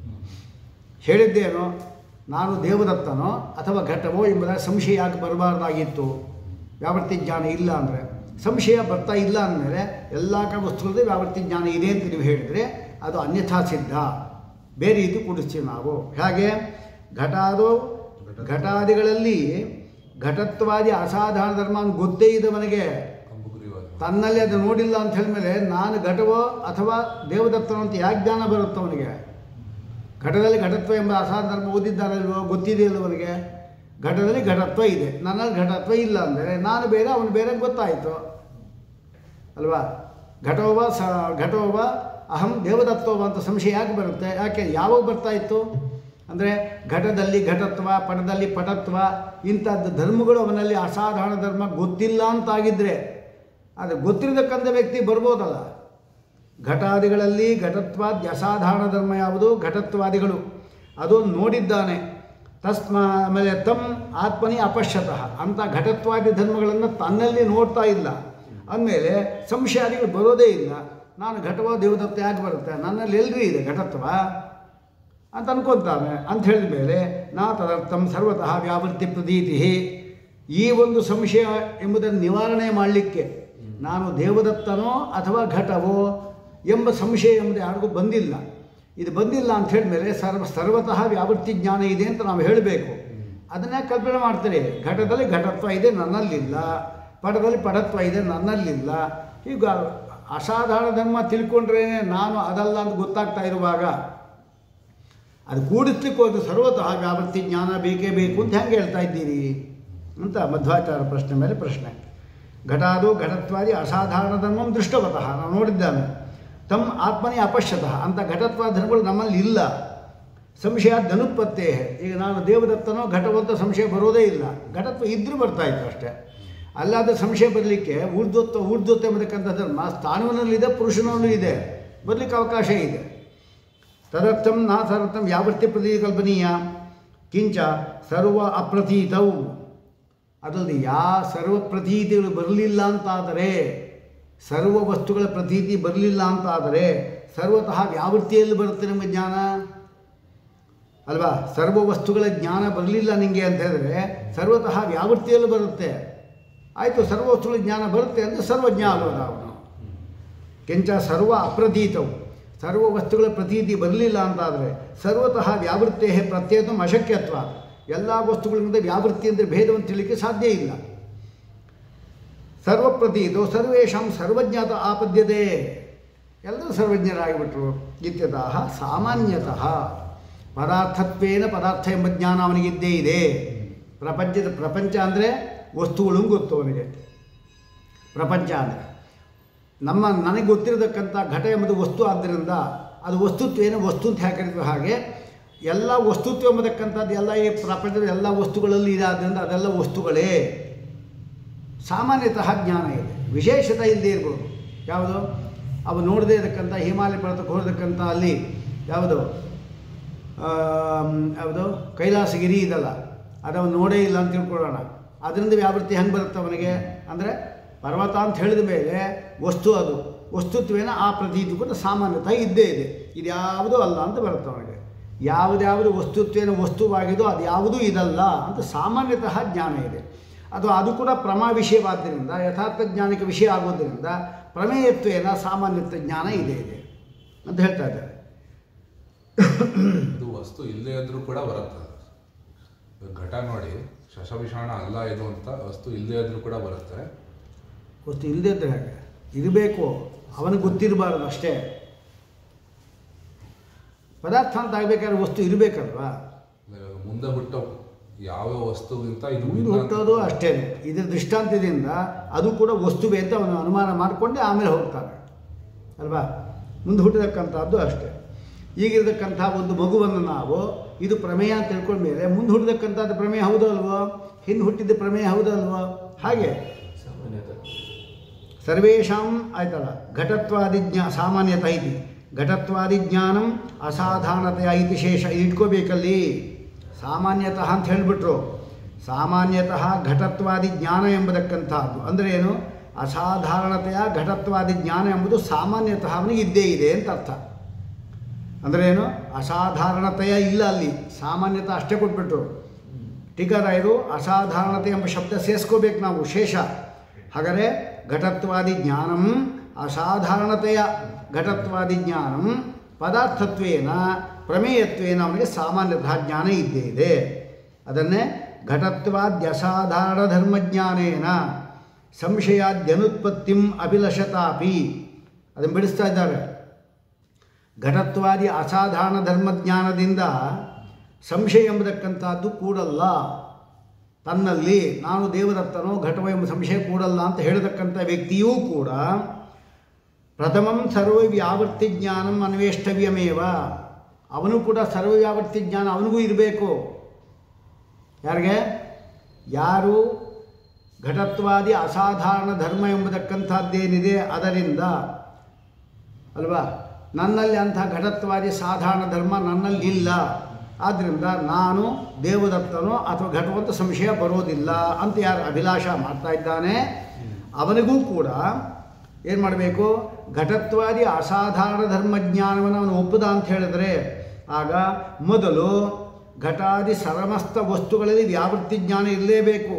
ಹೇಳಿದ್ದೇನು ನಾನು ದೇವದತ್ತನೋ ಅಥವಾ ಘಟವೋ ಎಂಬುದಾಗಿ ಸಂಶಯ ಯಾಕೆ ಬರಬಾರ್ದಾಗಿತ್ತು ವ್ಯಾವೃತ್ತಿ ಜ್ಞಾನ ಇಲ್ಲ ಅಂದರೆ ಸಂಶಯ ಬರ್ತಾ ಇಲ್ಲ ಅಂದಮೇಲೆ ಎಲ್ಲ ಕ ವಸ್ತುಗಳದ್ದು ವ್ಯಾವೃತ್ತಿ ಜ್ಞಾನ ಇದೆ ಅಂತ ನೀವು ಹೇಳಿದರೆ ಅದು ಅನ್ಯಥಾ ಸಿದ್ಧ ಬೇರೆ ರೀತಿ ಕೂಡಿಸ್ತೀವಿ ನಾವು ಹೇಗೆ ಘಟಾದೋ ಘಟಾದಿಗಳಲ್ಲಿ ಘಟತ್ವಾದಿ ಅಸಾಧಾರಣ ಧರ್ಮ ಅಂತ ಗೊತ್ತೇ ಇದ್ದವನಿಗೆ ಕಂಬುಗ್ರೀವಾದಿ. ತನ್ನಲ್ಲಿ ಅದು ನೋಡಿಲ್ಲ ಅಂತ ಹೇಳಿದ್ಮೇಲೆ ನಾನು ಘಟವೋ ಅಥವಾ ದೇವದತ್ತನೋ ಅಂತ ಯಾಕೆ ಜ್ಞಾನ ಬರುತ್ತೆ ಅವನಿಗೆ ಘಟದಲ್ಲಿ ಘಟತ್ವ ಎಂಬ ಅಸಾಧಾರಣ ಧರ್ಮ ಓದಿದ್ದಾನಲ್ವೋ ಗೊತ್ತಿದೆಯಲ್ಲ ಅವನಿಗೆ ಘಟದಲ್ಲಿ ಘಟತ್ವ ಇದೆ ನನ್ನಲ್ಲಿ ಘಟತ್ವ ಇಲ್ಲ ಅಂದರೆ ನಾನು ಬೇರೆ ಅವನು ಬೇರೆ ಅಂತ ಗೊತ್ತಾಯಿತು ಅಲ್ವಾ ಘಟೋವ ಸ ಘಟೋವ ಅಹಂ ದೇವದತ್ತೋವ ಅಂತ ಸಂಶಯ ಯಾಕೆ ಬರುತ್ತೆ ಯಾಕೆ ಯಾವಾಗ ಬರ್ತಾ ಇತ್ತು ಅಂದರೆ ಘಟದಲ್ಲಿ ಘಟತ್ವ ಪಟದಲ್ಲಿ ಪಟತ್ವ ಇಂಥದ್ದು ಧರ್ಮಗಳು ಅವನಲ್ಲಿ ಅಸಾಧಾರಣ ಧರ್ಮ ಗೊತ್ತಿಲ್ಲ ಅಂತಾಗಿದ್ದರೆ ಆದರೆ ಗೊತ್ತಿರತಕ್ಕಂಥ ವ್ಯಕ್ತಿ ಬರ್ಬೋದಲ್ಲ ಘಟಾದಿಗಳಲ್ಲಿ ಘಟತ್ವಾದಿ ಅಸಾಧಾರಣ ಧರ್ಮ ಯಾವುದು ಘಟತ್ವಾದಿಗಳು ಅದು ನೋಡಿದ್ದಾನೆ ತಸ್ಮ ಆಮೇಲೆ ತಮ್ ಆತ್ಮನಿ ಅಪಶ್ಯತಃ ಅಂತ ಘಟತ್ವಾದಿ ಧರ್ಮಗಳನ್ನು ತನ್ನಲ್ಲಿ ನೋಡ್ತಾ ಇಲ್ಲ ಅಂದಮೇಲೆ ಸಂಶಯಾದಿಗಳು ಬರೋದೇ ಇಲ್ಲ ನಾನು ಘಟವ ದೇವದತ್ತ ಯಾಕೆ ಬರುತ್ತೆ ನನ್ನಲ್ಲಿ ಎಲ್ರಿ ಇದೆ ಘಟತ್ವ ಅಂತ ಅನ್ಕೊತಾನೆ ಅಂತ ಹೇಳಿದ ಮೇಲೆ ನಾ ತದರ್ಥಂ ಸರ್ವತಃ ವ್ಯಾವೃತ್ತಿ ಪ್ರತೀತಿ ಈ ಒಂದು ಸಂಶಯ ಎಂಬುದನ್ನು ನಿವಾರಣೆ ಮಾಡಲಿಕ್ಕೆ ನಾನು ದೇವದತ್ತನೋ ಅಥವಾ ಘಟವೋ ಎಂಬ ಸಂಶಯ ಎಂಬುದು ಯಾರಿಗೂ ಬಂದಿಲ್ಲ ಇದು ಬಂದಿಲ್ಲ ಅಂತ ಹೇಳಿದ್ಮೇಲೆ ಸರ್ವ ಸರ್ವತಃ ವ್ಯಾವೃತ್ತಿ ಜ್ಞಾನ ಇದೆ ಅಂತ ನಾವು ಹೇಳಬೇಕು ಅದನ್ನೇ ಕಲ್ಪನೆ ಮಾಡ್ತಾರೆ ಘಟದಲ್ಲಿ ಘಟತ್ವ ಇದೆ ನನ್ನಲ್ಲಿಲ್ಲ ಪಟದಲ್ಲಿ ಪಟತ್ವ ಇದೆ ನನ್ನಲ್ಲಿಲ್ಲ ಈಗ ಅಸಾಧಾರಣ ಧರ್ಮ ತಿಳ್ಕೊಂಡ್ರೇ ನಾನು ಅದಲ್ಲ ಅಂತ ಗೊತ್ತಾಗ್ತಾ ಇರುವಾಗ ಅದು ಕೂಡಿಸ್ಲಿಕ್ಕೆ ಹೋದ ಸರ್ವತಃ ವ್ಯಾವೃತ್ತಿ ಜ್ಞಾನ ಬೇಕೇ ಬೇಕು ಅಂತ ಹೆಂಗೆ ಹೇಳ್ತಾ ಇದ್ದೀರಿ ಅಂತ ಮಧ್ವಾಚಾರ ಪ್ರಶ್ನೆ ಮೇಲೆ ಪ್ರಶ್ನೆ ಘಟಾದು ಘಟತ್ವಾದಿ ಅಸಾಧಾರಣ ಧರ್ಮಂ ದೃಷ್ಟವತಃ ನಾವು ನೋಡಿದ್ದಾನೆ ತಮ್ಮ ಆತ್ಮನೇ ಅಪಶ್ಯತಃ ಅಂತ ಘಟತ್ವ ಧರ್ಮಗಳು ನಮ್ಮಲ್ಲಿ ಇಲ್ಲ ಸಂಶಯ ಧನುತ್ಪತ್ತೇ ಈಗ ನಾನು ದೇವದತ್ತನೋ ಘಟವಂತ ಸಂಶಯ ಬರೋದೇ ಇಲ್ಲ ಘಟತ್ವ ಇದ್ರೂ ಬರ್ತಾ ಇತ್ತು ಅಷ್ಟೇ ಅಲ್ಲಾದ ಸಂಶಯ ಬರಲಿಕ್ಕೆ ಊರ್ಧ್ವತ್ವ ಊರ್ಧ್ವತ್ವ ಎಂಬತಕ್ಕಂಥ ಧರ್ಮ ಸ್ಥಾನವನ್ನಲ್ಲಿದೆ ಪುರುಷನಲ್ಲೂ ಇದೆ ಬರಲಿಕ್ಕೆ ಅವಕಾಶ ಇದೆ ತದರ್ಥಂ ನಾ ಸರ್ವರ್ಥಂ ಯಾವೃತ್ತಿ ಪ್ರತಿಕಲ್ಪನೀಯ ಕಿಂಚ ಸರ್ವ ಅಪ್ರತೀತವು ಅದಲ್ಲದೆ ಯಾ ಸರ್ವ ಪ್ರತೀತಿಗಳು ಬರಲಿಲ್ಲ ಅಂತಾದರೆ ಸರ್ವ ವಸ್ತುಗಳ ಪ್ರತೀತಿ ಬರಲಿಲ್ಲ ಅಂತಾದರೆ ಸರ್ವತಃ ವ್ಯಾವೃತ್ತಿಯಲ್ಲಿ ಬರುತ್ತೆ ನಿಮ್ಮ ಜ್ಞಾನ ಅಲ್ವಾ ಸರ್ವ ವಸ್ತುಗಳ ಜ್ಞಾನ ಬರಲಿಲ್ಲ ನಿಮಗೆ ಅಂತ ಹೇಳಿದ್ರೆ ಸರ್ವತಃ ವ್ಯಾವೃತ್ತಿಯಲ್ಲಿ ಬರುತ್ತೆ ಆಯಿತು ಸರ್ವ ವಸ್ತುಗಳ ಜ್ಞಾನ ಬರುತ್ತೆ ಅಂದರೆ ಸರ್ವಜ್ಞ ಅಲ್ವಲ್ಲ ಅವನು ಕೆಂಚ ಸರ್ವ ಅಪ್ರತೀತವು ಸರ್ವ ವಸ್ತುಗಳ ಪ್ರತೀತಿ ಬರಲಿಲ್ಲ ಅಂತಾದರೆ ಸರ್ವತಃ ವ್ಯಾವೃತ್ತೇ ಪ್ರತ್ಯೇಕ ಅಶಕ್ಯತ್ವ ಎಲ್ಲ ವಸ್ತುಗಳಿಂದ ವ್ಯಾವೃತ್ತಿ ಅಂದರೆ ಭೇದವನ್ನು ತಿಳಿಲಿಕ್ಕೆ ಸಾಧ್ಯ ಇಲ್ಲ ಸರ್ವಪ್ರತೀತು ಸರ್ವೇಷಾಂ ಸರ್ವಜ್ಞಾತ ಆಪದ್ಯತೆ ಎಲ್ಲರೂ ಸರ್ವಜ್ಞರಾಗಿಬಿಟ್ರು ಇತ್ಯತಃ ಸಾಮಾನ್ಯತಃ ಪದಾರ್ಥತ್ವೇನ ಪದಾರ್ಥ ಎಂಬ ಜ್ಞಾನ ಅವನಿಗಿದ್ದೇ ಇದೆ ಪ್ರಪಂಚದ ಪ್ರಪಂಚ ಅಂದರೆ ವಸ್ತುಗಳು ಗೊತ್ತು ಅವನಿಗೆ ಪ್ರಪಂಚ ಅಂದರೆ ನಮ್ಮ ನನಗೆ ಗೊತ್ತಿರತಕ್ಕಂಥ ಘಟ ಎಂಬುದು ವಸ್ತು ಆದ್ದರಿಂದ ಅದು ವಸ್ತುತ್ವ ಏನು ವಸ್ತು ಅಂತ ಯಾಕೆ ಕರಿತೀವಿ ಹಾಗೆ ಎಲ್ಲ ವಸ್ತುತ್ವ ಎಂಬತಕ್ಕಂಥದ್ದು ಎಲ್ಲ ಈ ಪ್ರಪಂಚದ ಎಲ್ಲ ವಸ್ತುಗಳಲ್ಲಿ ಇದೆ ಆದ್ದರಿಂದ ಅದೆಲ್ಲ ವಸ್ತುಗಳೇ ಸಾಮಾನ್ಯತಃ ಜ್ಞಾನ ಇದೆ ವಿಶೇಷತೆ ಇಲ್ಲದೆ ಇರ್ಬೋದು ಯಾವುದು ಅವು ನೋಡದೇ ಇರತಕ್ಕಂಥ ಹಿಮಾಲಯ ಪರ್ವತಕ್ಕೆ ಹೋದಕ್ಕಂಥ ಅಲ್ಲಿ ಯಾವುದು ಆಮ್, ಯಾವುದು ಕೈಲಾಸಗಿರಿ ಇದಲ್ಲ ಅದವ ನೋಡೇ ಇಲ್ಲ ಅಂತ ತಿಳ್ಕೊಳ್ಳೋಣ ಅದರಿಂದ ವ್ಯಾವೃತ್ತಿ ಹೆಂಗೆ ಬರುತ್ತೆ ಅವನಿಗೆ ಅಂದರೆ ಪರ್ವತ ಅಂತ ಹೇಳಿದ ಮೇಲೆ ವಸ್ತು ಅದು ವಸ್ತುತ್ವೇನ ಆ ಪ್ರತೀತಿ ಕೂಡ ಸಾಮಾನ್ಯತಃ ಇದ್ದೇ ಇದೆ ಇದು ಯಾವುದೂ ಅಲ್ಲ ಅಂತ ಬರುತ್ತೆ ಅವನಿಗೆ ಯಾವುದ್ಯಾವುದು ವಸ್ತುತ್ವೇನ ವಸ್ತುವಾಗಿದೋ ಅದು ಯಾವುದೂ ಇದಲ್ಲ ಅಂತ ಸಾಮಾನ್ಯತಃ ಜ್ಞಾನ ಇದೆ ಅದು ಅದು ಕೂಡ ಪ್ರಮಾ ವಿಷಯವಾದ್ದರಿಂದ ಯಥಾರ್ಥ ಜ್ಞಾನಕ್ಕೆ ವಿಷಯ ಆಗೋದರಿಂದ ಪ್ರಮೇಯತ್ವೇನ ಸಾಮಾನ್ಯತ್ವ ಜ್ಞಾನ ಇದೆ ಇದೆ ಅಂತ ಹೇಳ್ತಾ ಇದ್ದಾರೆ ಇದು ವಸ್ತು ಇಲ್ಲೇ ಇದ್ರೂ ಕೂಡ ಬರುತ್ತೆ ಇವಾಗ ಘಟ ನೋಡಿ ಶಶವಿಷಾಣ ಅಲ್ಲ ಇದು ಅಂತ ವಸ್ತು ಇಲ್ಲೇ ಇದ್ರೂ ಕೂಡ ಬರುತ್ತೆ ವಸ್ತು ಇಲ್ಲದೆ ಇದ್ದರೆ ಹಾಗೆ ಇರಬೇಕು ಅವನಿಗೆ ಗೊತ್ತಿರಬಾರ್ದು ಅಷ್ಟೇ ಪದಾರ್ಥ ಅಂತ ಆಗಬೇಕಾದ್ರೆ ವಸ್ತು ಇರಬೇಕಲ್ವಾ ಇವಾಗ ಮುಂದೆ ಹುಟ್ಟೋ ಯಾವ ವಸ್ತುಗಿಂತ ಇದು ಮುಂದೆ ಭಿನ್ನ ಅಂತ- ಹುಟ್ಟೋದು ಅಷ್ಟೇ ಇದರ ದೃಷ್ಟಾಂತದಿಂದ ಅದು ಕೂಡ ವಸ್ತುವೆ ಅಂತ ಅವನು ಅನುಮಾನ ಮಾಡಿಕೊಂಡೆ ಆಮೇಲೆ ಹೋಗ್ತಾನೆ ಅಲ್ವಾ ಮುಂದೆ ಹುಟ್ಟಿದಕ್ಕಂಥದ್ದು ಅಷ್ಟೇ ಈಗಿರತಕ್ಕಂಥ ಒಂದು ಮಗುವನ್ನು ನಾವು ಇದು ಪ್ರಮೇಯ ಅಂತ ತಿಳ್ಕೊಂಡ್ಮೇಲೆ ಮುಂದೆ ಹುಟ್ಟಿದಕ್ಕಂಥದ್ದು ಪ್ರಮೇಯ ಹೌದೋ ಅಲ್ವೋ ಹಿಂದೆ ಹುಟ್ಟಿದ ಪ್ರಮೇಯ ಹೌದೋ ಅಲ್ವೋ ಹಾಗೆ ಸರ್ವೇಷಾಂ ಆಯ್ತಲ್ಲ ಘಟತ್ವಾದಿ ಜ್ಞಾ ಸಾಮಾನ್ಯತ ಇತಿ ಘಟತ್ವಾದಿ ಜ್ಞಾನಂ ಅಸಾಧಾರಣತೆಯ ಇತಿ ಶೇಷ ಇದು ಇಟ್ಕೋಬೇಕಲ್ಲಿ ಸಾಮಾನ್ಯತಃ ಅಂತ ಹೇಳಿಬಿಟ್ರು ಸಾಮಾನ್ಯತಃ ಘಟತ್ವಾದಿ ಜ್ಞಾನ ಎಂಬುದಕ್ಕಂಥದ್ದು ಅಂದರೆ ಏನು ಅಸಾಧಾರಣತೆಯ ಘಟತ್ವಾದಿ ಜ್ಞಾನ ಎಂಬುದು ಸಾಮಾನ್ಯತಃ ಅವನಿಗೆ ಇದ್ದೇ ಇದೆ ಅಂತ ಅರ್ಥ ಅಂದರೆ ಏನು ಅಸಾಧಾರಣತೆಯ ಇಲ್ಲ ಅಲ್ಲಿ ಸಾಮಾನ್ಯತಃ ಅಷ್ಟೇ ಕೊಟ್ಬಿಟ್ರು ಟೀಕಾರಾಯರು ಅಸಾಧಾರಣತೆ ಎಂಬ ಶಬ್ದ ಸೇರಿಸ್ಕೋಬೇಕು ನಾವು ಶೇಷ ಹಾಗಾದರೆ ಘಟತ್ವಾದಿ ಜ್ಞಾನಂ ಅಸಾಧಾರಣತೆಯ ಘಟತ್ವಾದಿ ಜ್ಞಾನಂ ಪದಾರ್ಥತ್ವೇನ ಪ್ರಮೇಯತ್ವೇನ ಅವನಿಗೆ ಸಾಮಾನ್ಯತಃ ಜ್ಞಾನ ಇದ್ದೇ ಇದೆ ಅದನ್ನೇ ಘಟತ್ವಾದ್ಯಸಾಧಾರಣ ಧರ್ಮಜ್ಞಾನೇನ ಸಂಶಯಾದ್ಯನುತ್ಪತ್ತಿಂ ಅಭಿಲಷತಾಪಿ ಅದನ್ನು ಬಿಡಿಸ್ತಾ ಇದ್ದಾರೆ ಘಟತ್ವಾದಿ ಅಸಾಧಾರಣ ಧರ್ಮಜ್ಞಾನದಿಂದ ಸಂಶಯ ಎಂಬತಕ್ಕಂಥದ್ದು ಕೂಡಲ್ಲ ತನ್ನಲ್ಲಿ ನಾನು ದೇವದತ್ತನೋ ಘಟವ ಎಂಬ ಸಂಶಯ ಕೂಡಲ್ಲ ಅಂತ ಹೇಳತಕ್ಕಂಥ ವ್ಯಕ್ತಿಯೂ ಕೂಡ ಪ್ರಥಮಂ ಸರ್ವವ್ಯಾವೃತ್ತಿ ಜ್ಞಾನಂ ಅನ್ವೇಷ್ಟವ್ಯಮೇವ ಅವನು ಕೂಡ ಸರ್ವವ್ಯಾವೃತ್ತಿ ಜ್ಞಾನ ಅವನಿಗೂ ಇರಬೇಕು ಯಾರಿಗೆ ಯಾರು ಘಟತ್ವಾದಿ ಅಸಾಧಾರಣ ಧರ್ಮ ಎಂಬತಕ್ಕಂಥದ್ದೇನಿದೆ ಅದರಿಂದ ಅಲ್ವಾ ನನ್ನಲ್ಲಿ ಅಂಥ ಘಟತ್ವಾದಿ ಸಾಧಾರಣ ಧರ್ಮ ನನ್ನಲ್ಲಿ ಇಲ್ಲ ಆದ್ದರಿಂದ ನಾನು ದೇವದತ್ತನೋ ಅಥವಾ ಘಟವಂತ ಸಂಶಯ ಬರೋದಿಲ್ಲ ಅಂತ ಯಾರು ಅಭಿಲಾಷ ಮಾಡ್ತಾ ಇದ್ದಾನೆ ಅವನಿಗೂ ಕೂಡ ಏನು ಮಾಡಬೇಕು ಘಟತ್ವಾದಿ ಅಸಾಧಾರಣ ಧರ್ಮಜ್ಞಾನವನ್ನು ಅವನು ಒಪ್ಪದ ಅಂತ ಹೇಳಿದ್ರೆ ಆಗ ಮೊದಲು ಘಟಾದಿ ಸಮಸ್ತ ವಸ್ತುಗಳಲ್ಲಿ ವ್ಯಾವೃತ್ತಿ ಜ್ಞಾನ ಇರಲೇಬೇಕು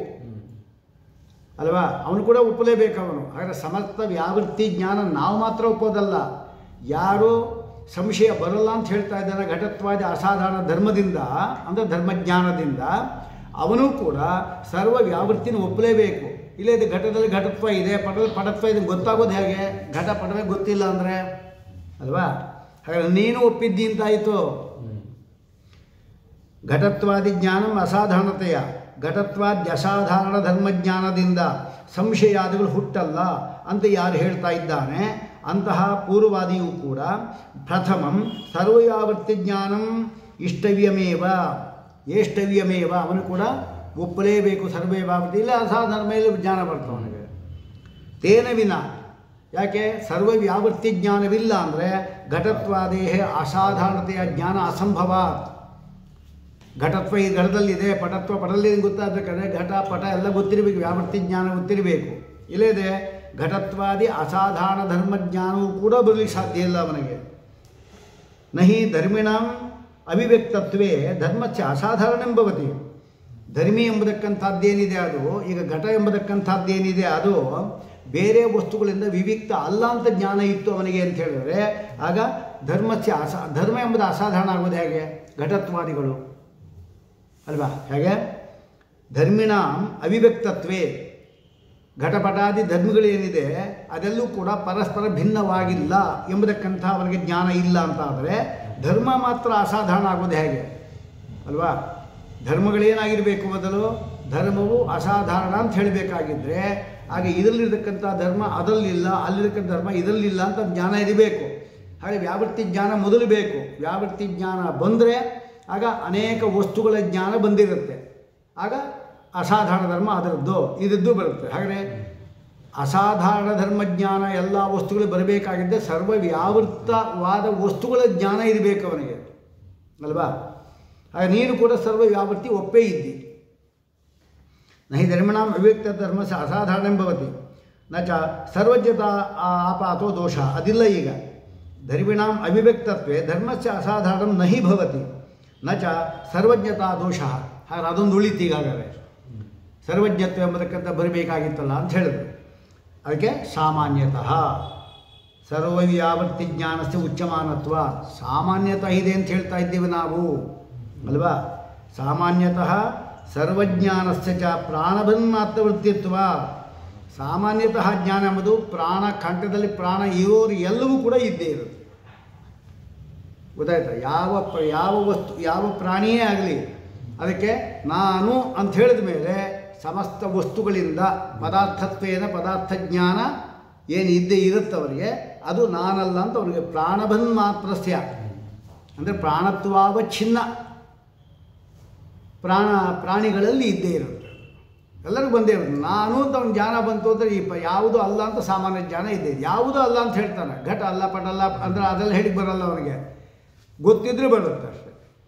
ಅಲ್ವಾ ಅವನು ಕೂಡ ಒಪ್ಪಲೇಬೇಕು ಅವನು ಹಾಗಾದ್ರೆ ಸಮರ್ಥ ವ್ಯಾವೃತ್ತಿ ಜ್ಞಾನ ನಾವು ಮಾತ್ರ ಒಪ್ಪೋದಲ್ಲ ಯಾರು ಸಂಶಯ ಬರಲ್ಲ ಅಂತ ಹೇಳ್ತಾ ಇದ್ದಾನೆ ಘಟತ್ವಾದಿ ಅಸಾಧಾರಣ ಧರ್ಮದಿಂದ ಅಂದರೆ ಧರ್ಮಜ್ಞಾನದಿಂದ ಅವನು ಕೂಡ ಸರ್ವ ವ್ಯಾವೃತ್ತಿನ ಒಪ್ಪಲೇಬೇಕು ಇಲ್ಲ ಇದು ಘಟದಲ್ಲಿ ಘಟತ್ವ ಇದೆ ಪಟದ ಪಟತ್ವ ಇದೆ ಗೊತ್ತಾಗೋದು ಹೇಗೆ ಘಟ ಪಟವೇ ಗೊತ್ತಿಲ್ಲ ಅಂದರೆ ಅಲ್ವಾ ಹಾಗಾದ್ರೆ ನೀನು ಒಪ್ಪಿದ್ದಿ ಅಂತಾಯಿತು ಘಟತ್ವಾದಿ ಜ್ಞಾನಂ ಅಸಾಧಾರಣತೆಯ ಘಟತ್ವಾದ್ಯ ಅಸಾಧಾರಣ ಧರ್ಮಜ್ಞಾನದಿಂದ ಸಂಶಯಾದಿಗಳು ಹುಟ್ಟಲ್ಲ ಅಂತ ಯಾರು ಹೇಳ್ತಾ ಇದ್ದಾನೆ ಅಂತಹ ಪೂರ್ವವಾದಿಯೂ ಕೂಡ ಪ್ರಥಮಂ ಸರ್ವಯಾವೃತ್ತಿ ಜ್ಞಾನಂ ಇಷ್ಟವ್ಯಮೇವ ಏಷ್ಟವ್ಯಮೇವ ಅವನು ಕೂಡ ಒಪ್ಪಲೇಬೇಕು ಸರ್ವಯಾವೃತ್ತಿ ಇಲ್ಲ ಅಸಾಧಾರಣ ಮೇಲೆ ಜ್ಞಾನ ಬರ್ತವೆ ಅವನಿಗೆ ತೇನ ವಿನ ಯಾಕೆ ಸರ್ವವ್ಯಾವೃತ್ತಿ ಜ್ಞಾನವಿಲ್ಲ ಅಂದರೆ ಘಟತ್ವಾದೇಹ ಅಸಾಧಾರಣತೆಯ ಜ್ಞಾನ ಅಸಂಭವಾತ್ ಘಟತ್ವ ಈ ಘಟದಲ್ಲಿದೆ ಪಟತ್ವ ಪಟದಲ್ಲಿ ಗೊತ್ತಾಗಬೇಕಾದ್ರೆ ಘಟ ಪಟ ಎಲ್ಲ ಗೊತ್ತಿರಬೇಕು ವ್ಯಾವೃತ್ತಿ ಜ್ಞಾನ ಗೊತ್ತಿರಬೇಕು ಇಲ್ಲದೆ ಘಟತ್ವಾದಿ ಅಸಾಧಾರಣ ಧರ್ಮಜ್ಞಾನವೂ ಕೂಡ ಬರಲಿಕ್ಕೆ ಸಾಧ್ಯ ಇಲ್ಲ ಅವನಿಗೆ ನಹಿ ಧರ್ಮಿಣಾಂ ಅಭಿವ್ಯಕ್ತತ್ವೇ ಧರ್ಮಚ್ಚ ಅಸಾಧಾರಣೆಂಬವತಿ ಧರ್ಮಿ ಎಂಬುದಕ್ಕಂಥದ್ದೇನಿದೆ ಅದು ಈಗ ಘಟ ಎಂಬುದಕ್ಕಂಥದ್ದೇನಿದೆ ಅದು ಬೇರೆ ವಸ್ತುಗಳಿಂದ ವಿವಿಕ್ತ ಅಲ್ಲ ಅಂತ ಜ್ಞಾನ ಇತ್ತು ಅವನಿಗೆ ಅಂತ ಹೇಳಿದ್ರೆ ಆಗ ಧರ್ಮಚ್ಚ ಅಸಾ ಧರ್ಮ ಎಂಬುದು ಅಸಾಧಾರಣ ಆಗೋದು ಹೇಗೆ ಘಟತ್ವಾದಿಗಳು ಅಲ್ವಾ ಹೇಗೆ ಧರ್ಮಿಣಾಂ ಅವಿವ್ಯಕ್ತತ್ವೇ ಘಟಪಟಾದಿ ಧರ್ಮಗಳೇನಿದೆ ಅದೆಲ್ಲೂ ಕೂಡ ಪರಸ್ಪರ ಭಿನ್ನವಾಗಿಲ್ಲ ಎಂಬುದಕ್ಕಂಥ ಅವನಿಗೆ ಜ್ಞಾನ ಇಲ್ಲ ಅಂತ ಆದರೆ ಧರ್ಮ ಮಾತ್ರ ಅಸಾಧಾರಣ ಆಗೋದು ಹೇಗೆ ಅಲ್ವಾ ಧರ್ಮಗಳೇನಾಗಿರಬೇಕು ಮೊದಲು ಧರ್ಮವು ಅಸಾಧಾರಣ ಅಂತ ಹೇಳಬೇಕಾಗಿದ್ದರೆ ಹಾಗೆ ಇದರಲ್ಲಿರ್ತಕ್ಕಂಥ ಧರ್ಮ ಅದರಲ್ಲಿಲ್ಲ ಅಲ್ಲಿರ್ತಕ್ಕಂಥ ಧರ್ಮ ಇದರಲ್ಲಿಲ್ಲ ಅಂತ ಜ್ಞಾನ ಇರಬೇಕು ಹಾಗೆ ವ್ಯಾವೃತ್ತಿ ಜ್ಞಾನ ಮೊದಲು ಬೇಕು ವ್ಯಾವೃತ್ತಿ ಜ್ಞಾನ ಬಂದರೆ ಆಗ ಅನೇಕ ವಸ್ತುಗಳ ಜ್ಞಾನ ಬಂದಿರುತ್ತೆ ಆಗ ಅಸಾಧಾರಣ ಧರ್ಮ ಅದರದ್ದು ಇದದ್ದು ಬರುತ್ತೆ ಹಾಗೆ ಅಸಾಧಾರಣ ಧರ್ಮಜ್ಞಾನ ಎಲ್ಲ ವಸ್ತುಗಳು ಬರಬೇಕಾಗಿದ್ದರೆ ಸರ್ವ ವ್ಯಾವೃತ್ತವಾದ ವಸ್ತುಗಳ ಜ್ಞಾನ ಇರಬೇಕು ಅವನಿಗೆ ಅಲ್ವಾ ಹಾಗೆ ನೀನು ಕೂಡ ಸರ್ವ ವ್ಯಾವೃತ್ತಿ ಒಪ್ಪೇ ಇದ್ದಿ ನಹಿ ಧರ್ಮಣಾಂ ಅವಿವ್ಯಕ್ತ ಧರ್ಮಸ ಅಸಾಧಾರಣಂ ಭವತಿ ನ ಚ ಸರ್ವಜ್ಞತಾ ಆಪಾತೋ ದೋಷ ಅದಿಲ್ಲ ಈಗ ಧರ್ಮಿಣಾಂ ಅವಿವ್ಯಕ್ತತ್ವೇ ಧರ್ಮಸ್ಯ ಅಸಾಧಾರಣಂ ನಹಿ ಭವತಿ ನ ಚ ಸರ್ವಜ್ಞತಾ ದೋಷ ಹಾಗಾದ್ರೆ ಅದೊಂದು ಉಳಿತು ಈಗಾಗಲೇ ಸರ್ವಜ್ಞತ್ವ ಎಂಬತಕ್ಕಂಥ ಬರಬೇಕಾಗಿತ್ತಲ್ಲ ಅಂತ ಹೇಳಿದ್ರು ಅದಕ್ಕೆ ಸಾಮಾನ್ಯತಃ ಸರ್ವವ್ಯಾವೃತ್ತಿ ಜ್ಞಾನಸ್ಯ ಉಚ್ಚಮಾನತ್ವ ಸಾಮಾನ್ಯತಃ ಇದೆ ಅಂತ ಹೇಳ್ತಾ ಇದ್ದೀವಿ ನಾವು ಅಲ್ವಾ ಸಾಮಾನ್ಯತಃ ಸರ್ವಜ್ಞಾನಸ್ಯ ಚ ಪ್ರಾಣಭನ್ಮಾತ್ರವೃತ್ತಿತ್ವ ಸಾಮಾನ್ಯತಃ ಜ್ಞಾನ ಎಂಬುದು ಪ್ರಾಣ ಕಂಠದಲ್ಲಿ ಪ್ರಾಣ ಇರೋರು ಎಲ್ಲವೂ ಕೂಡ ಇದ್ದೇ ಇರುತ್ತೆ ಗೊತ್ತಾಯ್ತಾ ಯಾವ ಪ್ರ ಯಾವ ವಸ್ತು ಯಾವ ಪ್ರಾಣಿಯೇ ಆಗಲಿ ಅದಕ್ಕೆ ನಾನು ಅಂತ ಹೇಳಿದ ಮೇಲೆ ಸಮಸ್ತ ವಸ್ತುಗಳಿಂದ ಪದಾರ್ಥತ್ವೇನ ಪದಾರ್ಥ ಜ್ಞಾನ ಏನು ಇದ್ದೇ ಇರುತ್ತೆ ಅವರಿಗೆ ಅದು ನಾನಲ್ಲ ಅಂತ ಅವರಿಗೆ ಪ್ರಾಣಭನ್ ಮಾತ್ರಸ್ಯ ಅಂದರೆ ಪ್ರಾಣತ್ವಾವಚ್ಛಿನ್ನ ಪ್ರಾಣ ಪ್ರಾಣಿಗಳಲ್ಲಿ ಇದ್ದೇ ಇರುತ್ತೆ ಎಲ್ಲರಿಗೂ ಬಂದೇ ಇರುತ್ತೆ ನಾನು ಅಂತ ಅವ್ನ ಜ್ಞಾನ ಬಂತು ಅಂದರೆ ಈ ಪ ಯಾವುದು ಅಲ್ಲ ಅಂತ ಸಾಮಾನ್ಯ ಜ್ಞಾನ ಇದ್ದೇ ಇದೆ ಯಾವುದೂ ಅಲ್ಲ ಅಂತ ಹೇಳ್ತಾನೆ ಘಟ ಅಲ್ಲ ಪಟಲ್ಲ ಅಂದರೆ ಅದೆಲ್ಲ ಹೇಳಿಕ್ಕೆ ಬರಲ್ಲ ಅವನಿಗೆ ಗೊತ್ತಿದ್ರೆ ಬರುತ್ತೆ ಅಷ್ಟೇ